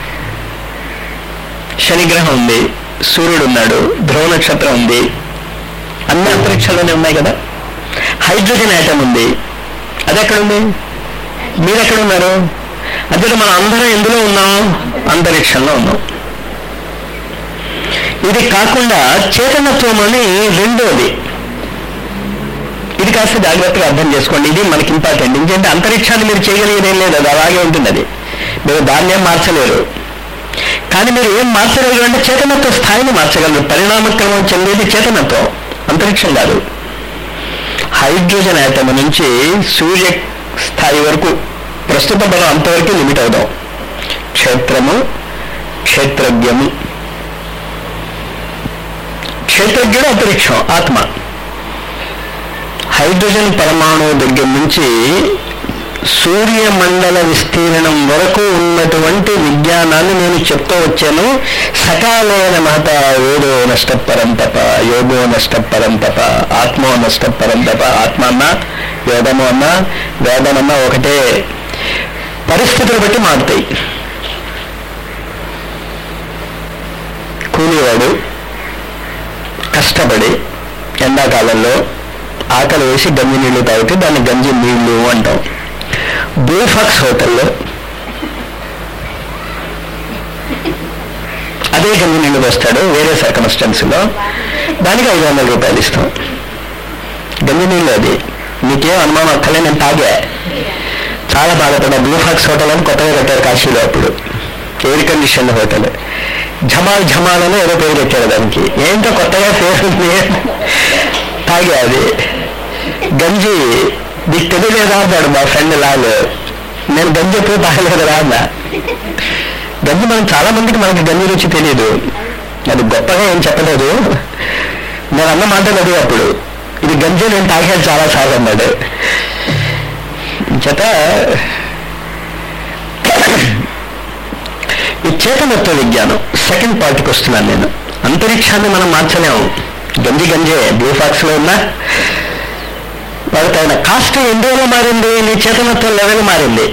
శనిగ్రహం ఉంది సూర్యుడు ఉన్నాడు ధ్రువ నక్షత్రం ఉంది అన్ని అంతరిక్షంలోనే ఉన్నాయి కదా హైడ్రోజన్ యాటమ్ ఉంది అది ఎక్కడుంది మీరు ఎక్కడున్నారు అంటే మనం అందరం ఎందులో ఉన్నాం అంతరిక్షంలో ఉన్నాం ఇది కాకుండా చేతనత్వం అని రెండోది ఇది కాస్త జాగ్రత్తగా అర్థం చేసుకోండి ఇది మనకి ఇంపార్టెంట్ ఎందుకంటే అంతరిక్షాన్ని మీరు చేయగలిగేదేం లేదు అది అలాగే ఉంటుంది అది మీరు దాన్ని ఏం మార్చలేరు కానీ మీరు ఏం మార్చగలరు అంటే చేతనత్వ స్థాయిని మార్చగలరు పరిణామక్రమం చెందేది చేతనత్వం అంతరిక్షం కాదు హైడ్రోజన్ యాటమ్ నుంచి సూర్య స్థాయి వరకు ప్రస్తుతం మనం అంతవరకు లిమిట్ అవుదాం క్షేత్రము క్షేత్రజ్ఞము క్షేత్రజ్ఞుడు అంతరిక్షం ఆత్మ హైడ్రోజన్ పరమాణువు దగ్గర నుంచి సూర్యమండల విస్తీర్ణం వరకు ఉన్నటువంటి విజ్ఞానాన్ని నేను చెప్తూ వచ్చాను సకాలైన మహత వేదో నష్టపరం తప యోగో నష్టపరం తప ఆత్మో నష్టపరం తప ఆత్మ అన్నా యోగము అన్నా వేదమన్నా ఒకటే పరిస్థితులు బట్టి మారుతాయి కూలివాడు కష్టపడి ఎండాకాలంలో ఆకలి వేసి గంజి నీళ్లు తాగితే దాన్ని గంజి నీళ్లు అంటాం బేఫాక్స్ హోటల్లో అదే గంజి నీళ్ళు వస్తాడు వేరే సర్కమస్టెన్స్లో దానికి ఐదు వందల రూపాయలు ఇస్తాం గంజి నీళ్ళు అది నీకేం అనుమానం అక్కలే నేను తాగా చాలా బాధపడ్డా బ్లూఫాక్స్ హోటల్ అని కొత్తగా పెట్టారు కాశీలో అప్పుడు ఎయిర్ కండిషన్ హోటల్ ఝమాల్ ఝమాల్ అని ఏదో పేరు పెట్టారు దానికి ఏంటో కొత్తగా పేరు ఉంది తాగా అది గంజి నీకు తెలియలేదా అన్నాడు మా ఫ్రెండ్ లాలు నేను గంజి ఎప్పుడు తాగలేదు రా అన్నా గంజి మనం చాలా మందికి మనకి గంజి రుచి తెలియదు అది గొప్పగా ఏం చెప్పలేదు నేను అన్న మాట అది అప్పుడు ఇది గంజి నేను తాగాను చాలా సార్లు అన్నాడు చేత ఈ చేతనత్వ విజ్ఞానం సెకండ్ పార్ట్కి వస్తున్నాను నేను అంతరిక్షాన్ని మనం మార్చలేము గంజి గంజే బ్లూ ఫాక్స్ లో ఉన్నా వాళ్ళకి ఆయన కాస్ట్ ఎందువల్ల మారింది నీ చేతనత్వం లెవెల్ మారింది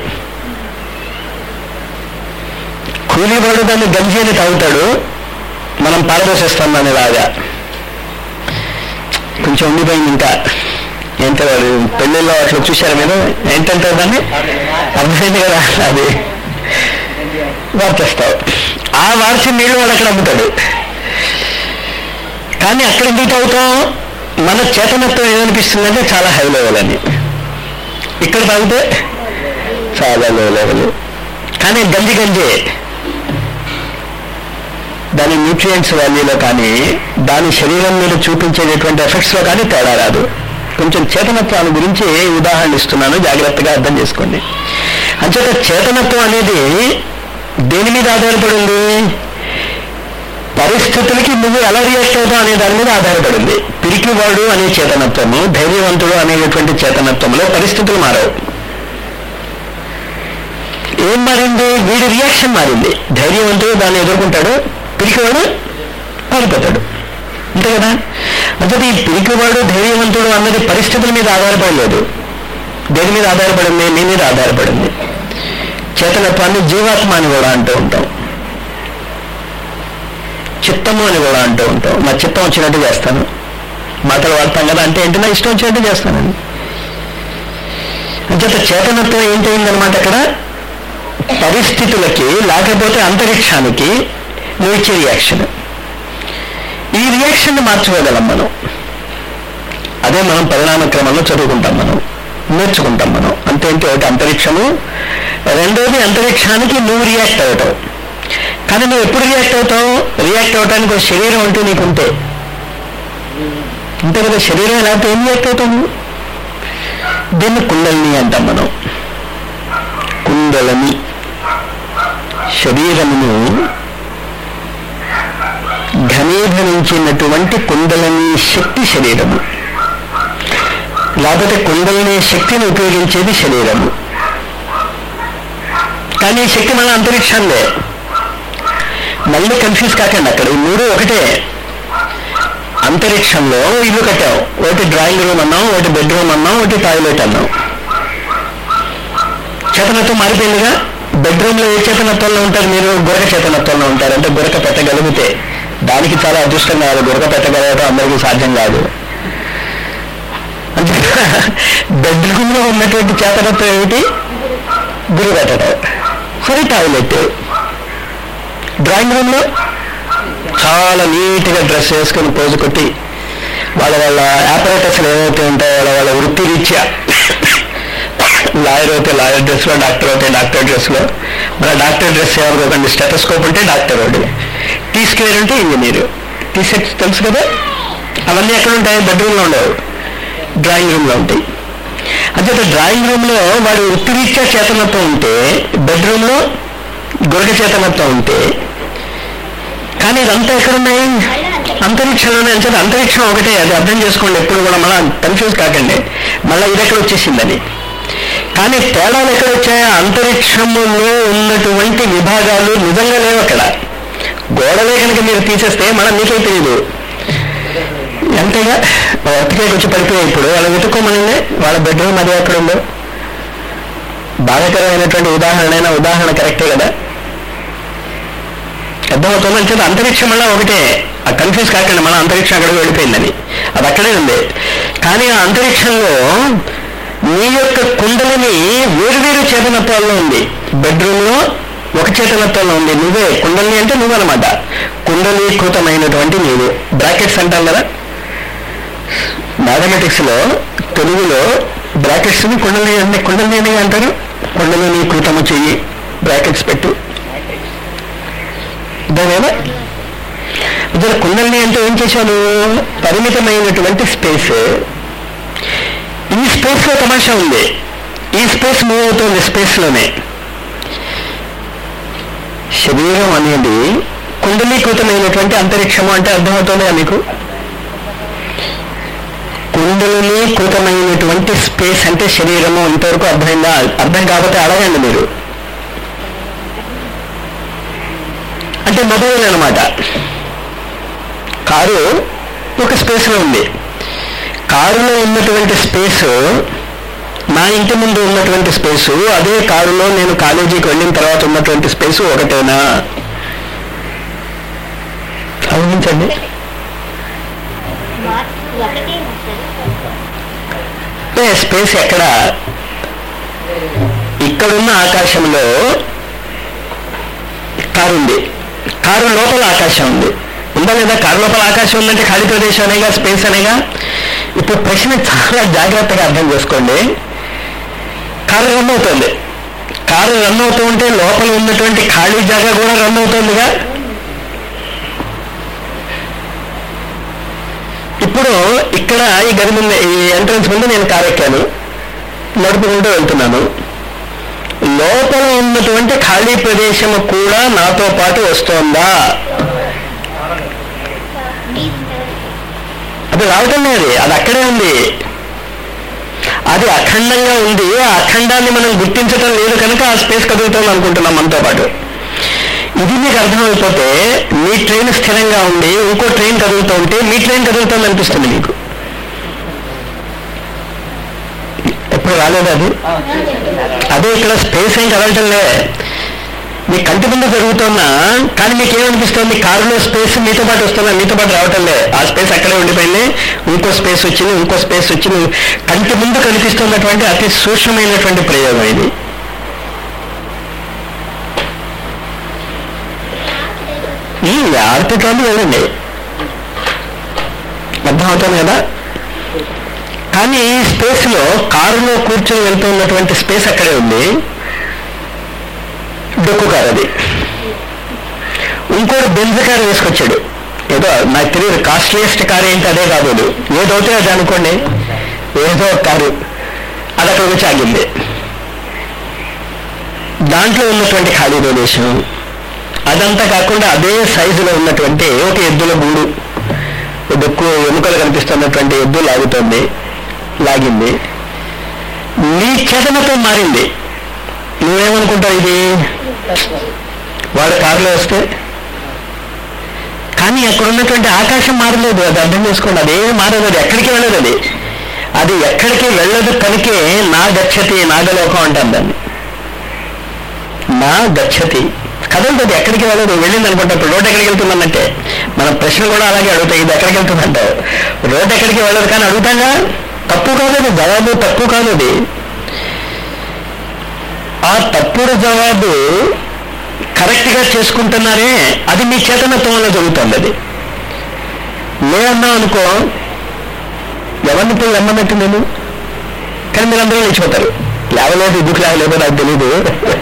కూలీవాడు దాన్ని గంజి అని తాగుతాడు మనం పారదోసేస్తాం దాన్ని లాగా కొంచెం ఉండిపోయింది ఇంకా ఏంటో వాడు పెళ్ళిళ్ళలో అట్లా చూశారు మీరు ఏంటంటే దాన్ని అర్థమైంది కదా అది వార్చేస్తావు ఆ వార్చి నీళ్ళు వాడు అక్కడ అమ్ముతాడు కానీ అక్కడ ఎందుకు తాగుతాం మన చేతనత్వం ఏమనిపిస్తుందంటే చాలా హై లెవెల్ అని ఇక్కడ తాగితే చాలా లో లెవెల్ కానీ గంజి గంజే దాని న్యూట్రియంట్స్ వాల్యూలో కానీ దాని శరీరం మీద చూపించేటటువంటి ఎఫెక్ట్స్ లో కానీ తేడా రాదు కొంచెం చేతనత్వాన్ని గురించి ఉదాహరణ ఇస్తున్నాను జాగ్రత్తగా అర్థం చేసుకోండి అంచేత చేతనత్వం అనేది దేని మీద ఆధారపడింది పరిస్థితులకి నువ్వు ఎలా రియాక్ట్ అవుతావు అనే దాని మీద ఆధారపడింది పిరికివాడు అనే చేతనత్వము ధైర్యవంతుడు అనేటటువంటి చేతనత్వంలో పరిస్థితులు మారవు ఏం మారింది వీడి రియాక్షన్ మారింది ధైర్యవంతుడు దాన్ని ఎదుర్కొంటాడు పిరికివాడు పారిపోతాడు అంతే కదా అంటే ఈ పిరికివాడు ధైర్యవంతుడు అన్నది పరిస్థితుల మీద ఆధారపడలేదు దేని మీద ఆధారపడింది నీ మీద ఆధారపడింది చేతనత్వాన్ని జీవాత్మ అని కూడా అంటూ ఉంటాం చిత్తము అని కూడా అంటూ ఉంటాం నా చిత్తం వచ్చినట్టు చేస్తాను మాటలు వాడతాం కదా అంటే ఏంటి నా ఇష్టం వచ్చినట్టు చేస్తానండి అంచేత చేతనత్వం ఏంటైందనమాట అక్కడ పరిస్థితులకి లేకపోతే అంతరిక్షానికి నువ్వు ఇచ్చే రియాక్షన్ ఈ రియాక్షన్ని మార్చుకోగలం మనం అదే మనం పరిణామ క్రమంలో చదువుకుంటాం మనం నేర్చుకుంటాం మనం అంతేంటి ఒకటి అంతరిక్షము రెండోది అంతరిక్షానికి నువ్వు రియాక్ట్ అవ్వటం కానీ నువ్వు ఎప్పుడు రియాక్ట్ అవుతావు రియాక్ట్ అవటానికి ఒక శరీరం అంటూ నీకుంటే అంతే కదా శరీరం ఎలా అయితే ఏం రియాక్ట్ అవుతావు నువ్వు? దీన్ని కుండలిని అంటాం మనం కుండలని శరీరమును ఘనీభవించినటువంటి కుండలని శక్తి శరీరము లేకపోతే కుండలిని శక్తిని ఉపయోగించేది శరీరము కానీ ఈ శక్తి మన అంతరిక్షంలో మళ్ళీ కన్ఫ్యూజ్ కాకండి అక్కడ ఈ మూడు ఒకటే అంతరిక్షంలో ఇల్లు కట్టాం ఒకటి డ్రాయింగ్ రూమ్ అన్నాం ఒకటి బెడ్రూమ్ అన్నాం ఒకటి టాయిలెట్ అన్నాం చేతనత్వం మారిపోయిందిగా బెడ్రూమ్ లో ఏ చేతనత్వంలో ఉంటారు మీరు గురక చేతనత్వంలో ఉంటారు అంటే గురక పెట్టగలిగితే దానికి చాలా అదృష్టం కాదు గురక పెట్టగలగడం అందరికీ సాధ్యం కాదు అంటే బెడ్రూమ్ లో ఉన్నటువంటి చేతనత్వం ఏమిటి గురి పెట్టడం సరే టాయిలెట్ డ్రాయింగ్ రూమ్ లో చాలా నీట్గా డ్రెస్ వేసుకొని పోజు కొట్టి వాళ్ళ వాళ్ళ ఆపరేటర్స్ ఏవైతే ఉంటాయో వాళ్ళ వాళ్ళ వృత్తి రీత్యా లాయర్ అయితే లాయర్ డ్రెస్ లో డాక్టర్ అయితే డాక్టర్ డ్రెస్ లో మన డాక్టర్ డ్రెస్ ఏమనుకోకండి స్టెటస్కోప్ ఉంటే డాక్టర్ వాడు టీ స్క్వేర్ అంటే ఇంజనీర్ టీ సెట్స్ తెలుసు కదా అవన్నీ ఎక్కడ ఉంటాయి బెడ్రూమ్ లో ఉండవు డ్రాయింగ్ రూమ్ లో ఉంటాయి అంటే డ్రాయింగ్ రూమ్ లో వాడు వృత్తిరీత్యా చేతనత్వం ఉంటే బెడ్రూమ్ లో గురక చేతనత్వం ఉంటే కానీ ఇదంతా ఎక్కడున్నాయి అంతరిక్షంలోనే అంటే అంతరిక్షం ఒకటే అది అర్థం చేసుకోండి ఎప్పుడు కూడా మళ్ళీ కన్ఫ్యూజ్ కాకండి మళ్ళీ ఇది ఎక్కడ వచ్చేసిందని కానీ తేడాలు ఎక్కడ వచ్చాయో అంతరిక్షములో ఉన్నటువంటి విభాగాలు నిజంగా లేవు అక్కడ గోడలే కనుక మీరు తీసేస్తే మళ్ళీ మీకే తెలియదు ఎంతగా ఒక్కకే వచ్చి పడిపోయాయి ఇప్పుడు వాళ్ళ వెతుక్కోమనండి వాళ్ళ బెడ్రూమ్ అది ఎక్కడ ఉందో బాధాకరమైనటువంటి ఉదాహరణ అయినా ఉదాహరణ కరెక్టే కదా అర్థమవుతుంది అంటే అంతరిక్షం మళ్ళీ ఒకటే ఆ కన్ఫ్యూజ్ కాకండి మన అంతరిక్షం అక్కడికి వెళ్ళిపోయిందని అది అక్కడే ఉంది కానీ ఆ అంతరిక్షంలో నీ యొక్క కుండలిని వేరువేరు చేతనత్వాల్లో ఉంది బెడ్రూమ్ లో ఒక చేతనత్వంలో ఉంది నువ్వే కుండలిని అంటే నువ్వనమాట కుండలీకృతమైనటువంటి నీవు బ్రాకెట్స్ అంటాం కదా మ్యాథమెటిక్స్ లో తెలుగులో బ్రాకెట్స్ ని కుండలి అంటే కుండలి అని అంటారు కుండలిని కృతము చెయ్యి బ్రాకెట్స్ పెట్టు దానివల్ల ఇద్దరు కుండలిని అంటే ఏం చేశాను పరిమితమైనటువంటి స్పేస్ ఈ స్పేస్ లో తమాషా ఉంది ఈ స్పేస్ మూవ్ అవుతుంది స్పేస్ లోనే శరీరం అనేది కుండలీకృతమైనటువంటి అంతరిక్షము అంటే అర్థమవుతుందా మీకు కుండలీకృతమైనటువంటి స్పేస్ అంటే శరీరము ఇంతవరకు అర్థమైందా అర్థం కాకపోతే అడగండి మీరు అంటే మొబైల్ అనమాట కారు ఒక స్పేస్లో ఉంది కారులో ఉన్నటువంటి స్పేస్ నా ఇంటి ముందు ఉన్నటువంటి స్పేసు అదే కారులో నేను కాలేజీకి వెళ్ళిన తర్వాత ఉన్నటువంటి స్పేసు ఒకటేనా ఆలోచించండి ఒకటే ఏ స్పేస్ ఎక్కడ ఇక్కడున్న ఆకాశంలో కారు ఉంది కారు లోపల ఆకాశం ఉంది ఉందా లేదా కారు లోపల ఆకాశం ఉందంటే ఖాళీ ప్రదేశం అనేగా స్పేస్ అనేగా ఇప్పుడు ప్రశ్న చాలా జాగ్రత్తగా అర్థం చేసుకోండి కారు రన్ అవుతుంది కారు రన్ అవుతూ ఉంటే లోపల ఉన్నటువంటి ఖాళీ జాగా కూడా రన్ అవుతుందిగా ఇప్పుడు ఇక్కడ ఈ గది ముందు ఈ ఎంట్రన్స్ ముందు నేను కారు ఎక్కాను నడుపుకుంటూ వెళ్తున్నాను లోపల ఉన్నటువంటి ఖాళీ ప్రదేశం కూడా నాతో పాటు వస్తోందా అది రావటం లేదు అది అక్కడే ఉంది అది అఖండంగా ఉంది ఆ అఖండాన్ని మనం గుర్తించటం లేదు కనుక ఆ స్పేస్ కదులుతోంది అనుకుంటున్నాం మనతో పాటు ఇది మీకు అర్థమైపోతే మీ ట్రైన్ స్థిరంగా ఉండి ఇంకో ట్రైన్ కదులుతూ ఉంటే మీ ట్రైన్ కదులుతోంది అనిపిస్తుంది మీకు ఎప్పుడు రాలేదు అది అదే ఇక్కడ స్పేస్ ఏం కదలటంలే మీ కంటి ముందు జరుగుతున్నా కానీ మీకు ఏమనిపిస్తుంది కారులో స్పేస్ మీతో పాటు వస్తున్నా మీతో పాటు రావటంలే ఆ స్పేస్ అక్కడే ఉండిపోయింది ఇంకో స్పేస్ వచ్చింది ఇంకో స్పేస్ వచ్చింది కంటి ముందు కనిపిస్తున్నటువంటి అతి సూక్ష్మమైనటువంటి ప్రయోగం ఇది ఈ ఆర్తికాలు వెళ్ళండి అర్థమవుతుంది కదా కానీ ఈ స్పేస్ లో కారులో కూర్చొని వెళ్తున్నటువంటి స్పేస్ అక్కడే ఉంది డొక్కు కారు అది ఇంకోటి బెంజ్ కారు వేసుకొచ్చాడు ఏదో నాకు తెలియదు కాస్ట్లీయెస్ట్ కార్ ఏంటి అదే కాదు అది. ఏదైతే అది అనుకోండి ఏదో ఒక కారు అది అక్కడ వచ్చి ఆగింది దాంట్లో ఉన్నటువంటి ఖాళీ ప్రదేశం అదంతా కాకుండా అదే సైజులో ఉన్నటువంటి ఒక ఎద్దుల గూడు డొక్కు ఎముకలు కనిపిస్తున్నటువంటి ఎద్దు లాగుతోంది లాగింది నీ చేతనతో మారింది నువ్వేమనుకుంటావు ఇది వాడు కారులో వస్తే కానీ అక్కడ ఉన్నటువంటి ఆకాశం మారలేదు అది అర్థం చేసుకోండి అదేమి మారదు అది ఎక్కడికి వెళ్ళదు అది అది ఎక్కడికి వెళ్ళదు కనుకే నా గచ్చతి నాగలోకం అంటాం దాన్ని నా గచ్చతి కదలదు ఎక్కడికి వెళ్ళదు వెళ్ళింది అనుకుంటా ఇప్పుడు రోడ్డు ఎక్కడికి వెళ్తుందనంటే మన ప్రశ్న కూడా అలాగే అడుగుతాయి ఇది ఎక్కడికి వెళ్తుందంటావు రోడ్డు ఎక్కడికి వెళ్ళదు కానీ అడుగుతాగా తప్పు కాదు అది జవాబు తప్పు కాదు అది ఆ తప్పుడు జవాబు కరెక్ట్ గా చేసుకుంటున్నారే అది మీ చేతనత్వంలో జరుగుతుంది అది లేదన్నా అనుకో ఎవరిని పోయి రమ్మన్నట్టు నేను కానీ మీరందరూ లేచిపోతారు లేవలేదు ఎందుకు లేవలేదో నాకు తెలీదు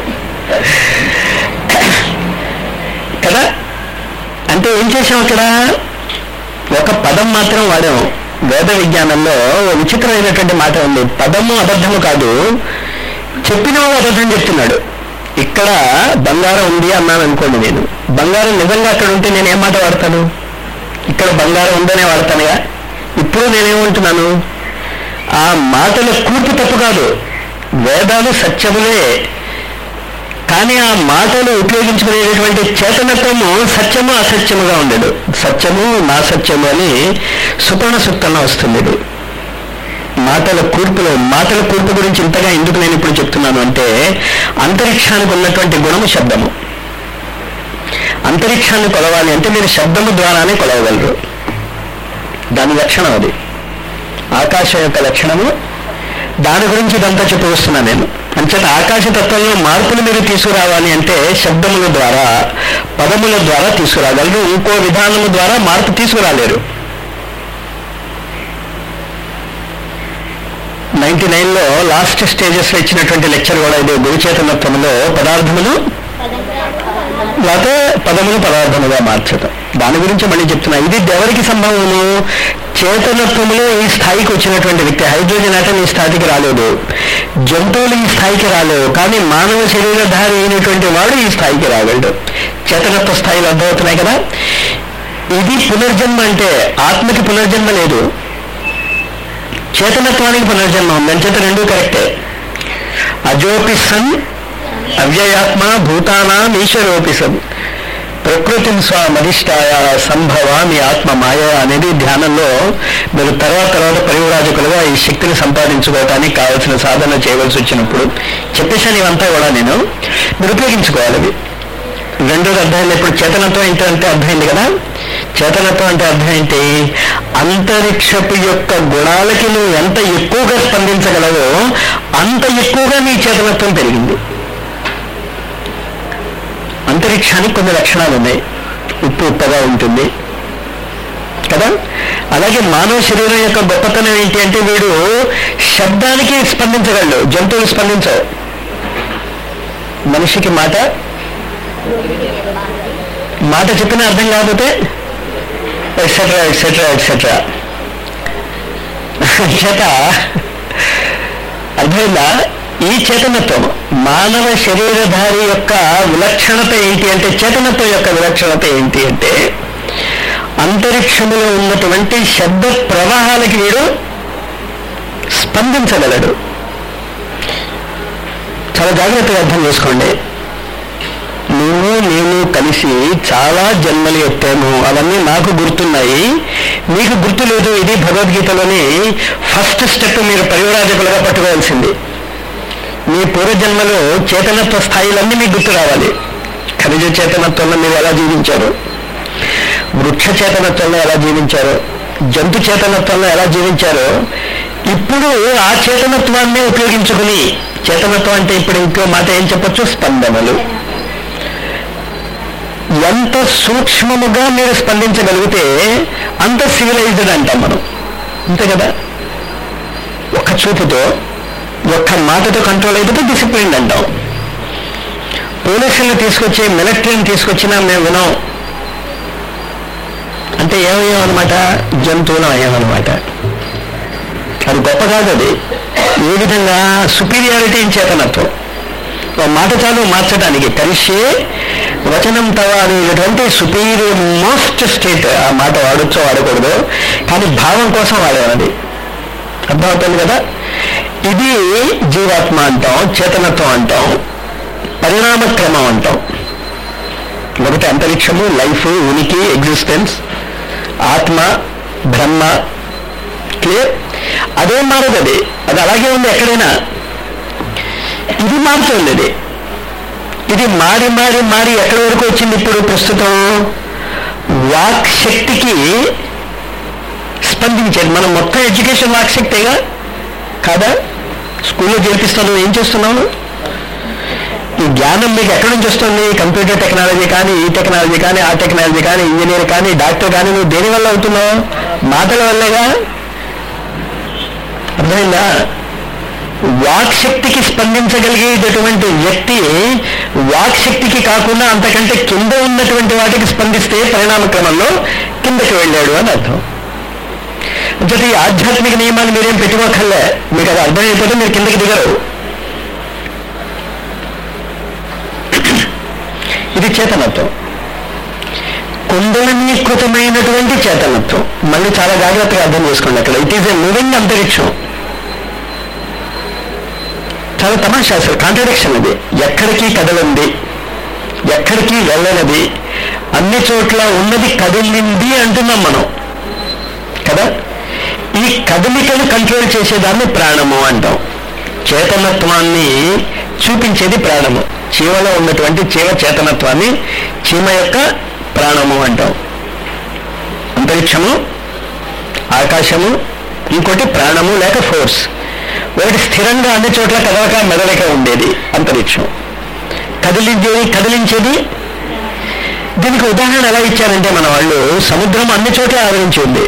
కదా అంటే ఏం చేసాం అక్కడ ఒక పదం మాత్రం వాడాం వేద విజ్ఞానంలో ఓ విచిత్రమైనటువంటి మాట ఉంది పదము అబద్ధము కాదు చెప్పిన వాడు అబద్ధం చెప్తున్నాడు ఇక్కడ బంగారం ఉంది అన్నాను అనుకోండి నేను బంగారం నిజంగా అక్కడ ఉంటే నేను ఏం మాట వాడతాను ఇక్కడ బంగారం ఉందనే వాడతానుగా ఇప్పుడు నేనేమంటున్నాను ఆ మాటల కూర్పు తప్పు కాదు వేదాలు సత్యములే కానీ ఆ మాటలు ఉపయోగించుకునేటటువంటి చేతనత్వము సత్యము అసత్యముగా ఉండదు సత్యము నా సత్యము అని సుపర్ణ సూక్తంలో వస్తుంది ఇది. మాటల కూర్పులో మాటల కూర్పు గురించి ఇంతగా ఎందుకు నేను ఇప్పుడు చెప్తున్నాను అంటే అంతరిక్షానికి ఉన్నటువంటి గుణము శబ్దము అంతరిక్షాన్ని కొలవాలి అంటే మీరు శబ్దము ద్వారానే కొలవగలరు దాని లక్షణం అది ఆకాశం యొక్క లక్షణము దాని గురించి ఇదంతా చెప్పవస్తున్నా నేను అంచేత ఆకాశతత్వంలో మార్పులు మీరు తీసుకురావాలి అంటే శబ్దముల ద్వారా పదముల ద్వారా తీసుకురాగలరు ఇంకో విధానము ద్వారా మార్పు తీసుకురాలేరు నైన్టీ నైన్లో లాస్ట్ స్టేజెస్లో ఇచ్చినటువంటి లెక్చర్ కూడా ఇది గురుచేతనత్వంలో పదార్థములు లేకపోతే పదములు పదార్థముగా మార్చడం దాని గురించి మళ్ళీ చెప్తున్నా ఇది ఎవరికి సంభవము చేతనత్వములో ఈ స్థాయికి వచ్చినటువంటి వ్యక్తి హైడ్రోజన్ ఆటం ఈ స్థాయికి రాలేదు జంతువులు ఈ స్థాయికి రాలేవు కానీ మానవ శరీరధారి అయినటువంటి వాడు ఈ స్థాయికి రాగలడు చేతనత్వ స్థాయిలో అర్థమవుతున్నాయి కదా ఇది పునర్జన్మ అంటే ఆత్మకి పునర్జన్మ లేదు చేతనత్వానికి పునర్జన్మ ఉంది అంచేత రెండూ కరెక్టే అజోపి సన్ అవ్యయాత్మ భూతానాం ఈశ్వరోపి సన్ ప్రకృతి స్వామధిష్టాయ సంభవామి ఆత్మ మాయ అనేది ధ్యానంలో మీరు తర్వాత తర్వాత పరివరాజకులుగా ఈ శక్తిని సంపాదించుకోవటానికి కావలసిన సాధన చేయవలసి వచ్చినప్పుడు చెప్పేసాను ఇవంతా కూడా నేను మీరు ఉపయోగించుకోవాలి ఇవి రెండోది అర్థమైంది ఇప్పుడు చేతనత్వం ఏంటంటే అర్థమైంది కదా చేతనత్వం అంటే అర్థం ఏంటి అంతరిక్షపు యొక్క గుణాలకి నువ్వు ఎంత ఎక్కువగా స్పందించగలవో అంత ఎక్కువగా నీ చేతనత్వం పెరిగింది అంతరిక్షానికి కొన్ని లక్షణాలు ఉన్నాయి ఉప్పు ఉప్పగా ఉంటుంది కదా అలాగే మానవ శరీరం యొక్క గొప్పతనం ఏంటి అంటే వీడు శబ్దానికి స్పందించగలడు జంతువులు స్పందించవు మనిషికి మాట మాట చెప్పిన అర్థం కాకపోతే ఎట్సెట్రా ఎట్సెట్రా ఎట్సెట్రా చేత అర్థమైందా ఈ చేతనత్వం మానవ శరీరధారి యొక్క విలక్షణత ఏంటి అంటే చేతనత్వం యొక్క విలక్షణత ఏంటి అంటే అంతరిక్షములో ఉన్నటువంటి శబ్ద ప్రవాహాలకి వీడు స్పందించగలడు చాలా జాగ్రత్తగా అర్థం చేసుకోండి నువ్వు నేను కలిసి చాలా జన్మలు ఎత్తాము అవన్నీ నాకు గుర్తున్నాయి మీకు గుర్తు లేదు ఇది భగవద్గీతలోని ఫస్ట్ స్టెప్ మీరు పరివరాజకులుగా పట్టుకోవాల్సింది మీ పూర్వజన్మలో చేతనత్వ స్థాయిలన్నీ మీకు గుర్తు రావాలి ఖనిజ చేతనత్వంలో మీరు ఎలా జీవించారు వృక్ష చేతనత్వంలో ఎలా జీవించారు జంతు చేతనత్వంలో ఎలా జీవించారో ఇప్పుడు ఆ చేతనత్వాన్ని ఉపయోగించుకుని చేతనత్వం అంటే ఇప్పుడు ఇంకో మాట ఏం చెప్పొచ్చు స్పందనలు ఎంత సూక్ష్మముగా మీరు స్పందించగలిగితే అంత సివిలైజ్డ్ అంటాం మనం అంతే కదా ఒక్క చూపుతో ఒక్క మాటతో కంట్రోల్ అయిపోతే డిసిప్లిన్ అంటాం పోలీసులను తీసుకొచ్చి మిలిటరీని తీసుకొచ్చినా మేము వినాం అంటే ఏమయ్యాం అనమాట జంతువులం అయ్యామన్నమాట అది గొప్ప కాదు అది ఏ విధంగా సుపీరియారిటీ ఇన్ చేతనత్వం ఓ మాట చాలు మార్చడానికి కలిసే వచనం తవ అనేటువంటి సుపీరియర్ మోస్ట్ స్టేట్ ఆ మాట వాడొచ్చో వాడకూడదు కానీ భావం కోసం వాడేవాడి అర్థమవుతుంది కదా ఇది జీవాత్మ అంటాం చేతనత్వం అంటాం పరిణామ క్రమం అంటాం ఒకటి అంతరిక్షము లైఫ్ ఉనికి ఎగ్జిస్టెన్స్ ఆత్మ బ్రహ్మ క్లియర్ అదేం మారదు అది అది అలాగే ఉంది ఎక్కడైనా ఇది మారుతుంది ఇది ఇది మారి మారి మారి ఎక్కడి వరకు వచ్చింది ఇప్పుడు ప్రస్తుతం వాక్ శక్తికి స్పందించేది మనం మొత్తం ఎడ్యుకేషన్ వాక్ శక్తేగా కాదా స్కూల్లో చేర్పిస్తాను ఏం చేస్తున్నావు ఈ జ్ఞానం మీకు ఎక్కడి నుంచి వస్తుంది కంప్యూటర్ టెక్నాలజీ కానీ ఈ టెక్నాలజీ కానీ ఆ టెక్నాలజీ కానీ ఇంజనీర్ కానీ డాక్టర్ కానీ నువ్వు దేని వల్ల అవుతున్నావు మాటల వల్లేగా అర్థమైందా వాక్ శక్తికి స్పందించగలిగేటటువంటి వ్యక్తి వాక్ శక్తికి కాకుండా అంతకంటే కింద ఉన్నటువంటి వాటికి స్పందిస్తే పరిణామ క్రమంలో కిందకి వెళ్ళాడు అని అర్థం అంటే ఈ ఆధ్యాత్మిక నియమాలు మీరేం పెట్టుకోకర్లే మీకు అది అర్థమైపోతే మీరు కిందకి దిగరు ఇది చేతనత్వం కుండలనీకృతమైనటువంటి చేతనత్వం మళ్ళీ చాలా జాగ్రత్తగా అర్థం చేసుకోండి అక్కడ ఇట్ ఈస్ ఎ మూవింగ్ అంతరిక్షం చాలా తమాషా అసలు కాంట్రడిక్షన్ ఇది ఎక్కడికి కదలంది ఎక్కడికి వెళ్ళనది అన్ని చోట్ల ఉన్నది కదిలింది అంటున్నాం మనం కదా ఈ కదలికను కంట్రోల్ చేసేదాన్ని ప్రాణము అంటాం చేతనత్వాన్ని చూపించేది ప్రాణము చీమలో ఉన్నటువంటి చీమ చేతనత్వాన్ని చీమ యొక్క ప్రాణము అంటాం అంతరిక్షము ఆకాశము ఇంకోటి ప్రాణము లేక ఫోర్స్ ఒకటి స్థిరంగా అన్ని చోట్ల కదలక మెదలక ఉండేది అంతరిక్షం కదిలించేది కదిలించేది దీనికి ఉదాహరణ ఎలా ఇచ్చారంటే మన వాళ్ళు సముద్రం అన్ని చోట్ల ఆవరించి ఉంది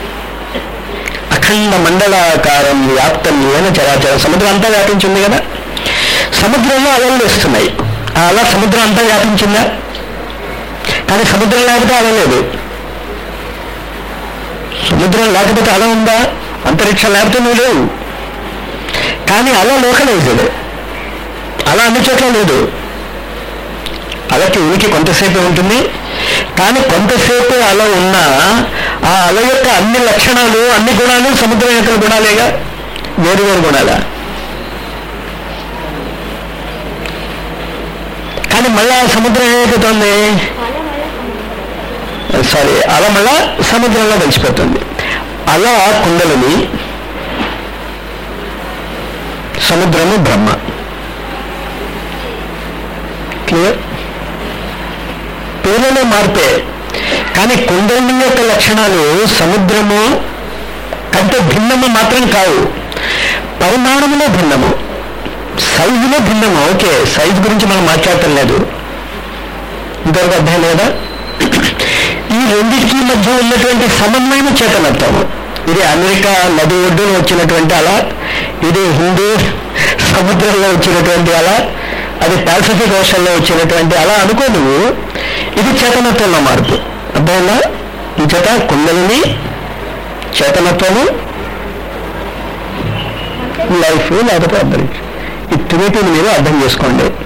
అఖండ మండలాకారం వ్యాప్తం ఏన చరాచరం సముద్రం అంతా వ్యాపించి ఉంది కదా సముద్రంలో అలలు వస్తున్నాయి ఆ అల సముద్రం అంతా వ్యాపించిందా కానీ సముద్రం లేకపోతే అల లేదు సముద్రం లేకపోతే అల ఉందా అంతరిక్షం లేకపోతే నువ్వు లేవు కానీ అల లోకలైజ్డ్ అలా అన్ని చోట్ల లేదు అలకి ఉనికి కొంతసేపు ఉంటుంది కానీ కొంతసేపు అల ఉన్నా ఆ అల యొక్క అన్ని లక్షణాలు అన్ని గుణాలు సముద్రం యొక్క గుణాలేగా వేరు వేరు గుణాలా కానీ మళ్ళా సముద్రం ఏమైపోతుంది సారీ అల మళ్ళా సముద్రంలో కలిసిపోతుంది అలా కుండలని సముద్రము బ్రహ్మ క్లియర్ పేర్లలో మార్పే కానీ కుండలిని యొక్క లక్షణాలు సముద్రము కంటే భిన్నము మాత్రం కావు పరిమాణములో భిన్నము సైజులో భిన్నము ఓకే సైజు గురించి మనం మాట్లాడటం లేదు ఇంతవరకు అర్థం లేదా ఈ రెండింటికి మధ్య ఉన్నటువంటి సమన్వయం చేతనత్వము ఇది అమెరికా నది ఒడ్డున వచ్చినటువంటి అలా ఇది హిందూ సముద్రంలో వచ్చినటువంటి అలా అది పాసిఫిక్ ఓషన్లో వచ్చినటువంటి అలా అనుకో నువ్వు ఇది చేతనత్వంలో మార్పు అర్థమైందా ఈ చేత కుండలిని చేతనత్వము లైఫ్ లేకపోతే అర్థం ఈ త్రివేటిని మీరు అర్థం చేసుకోండి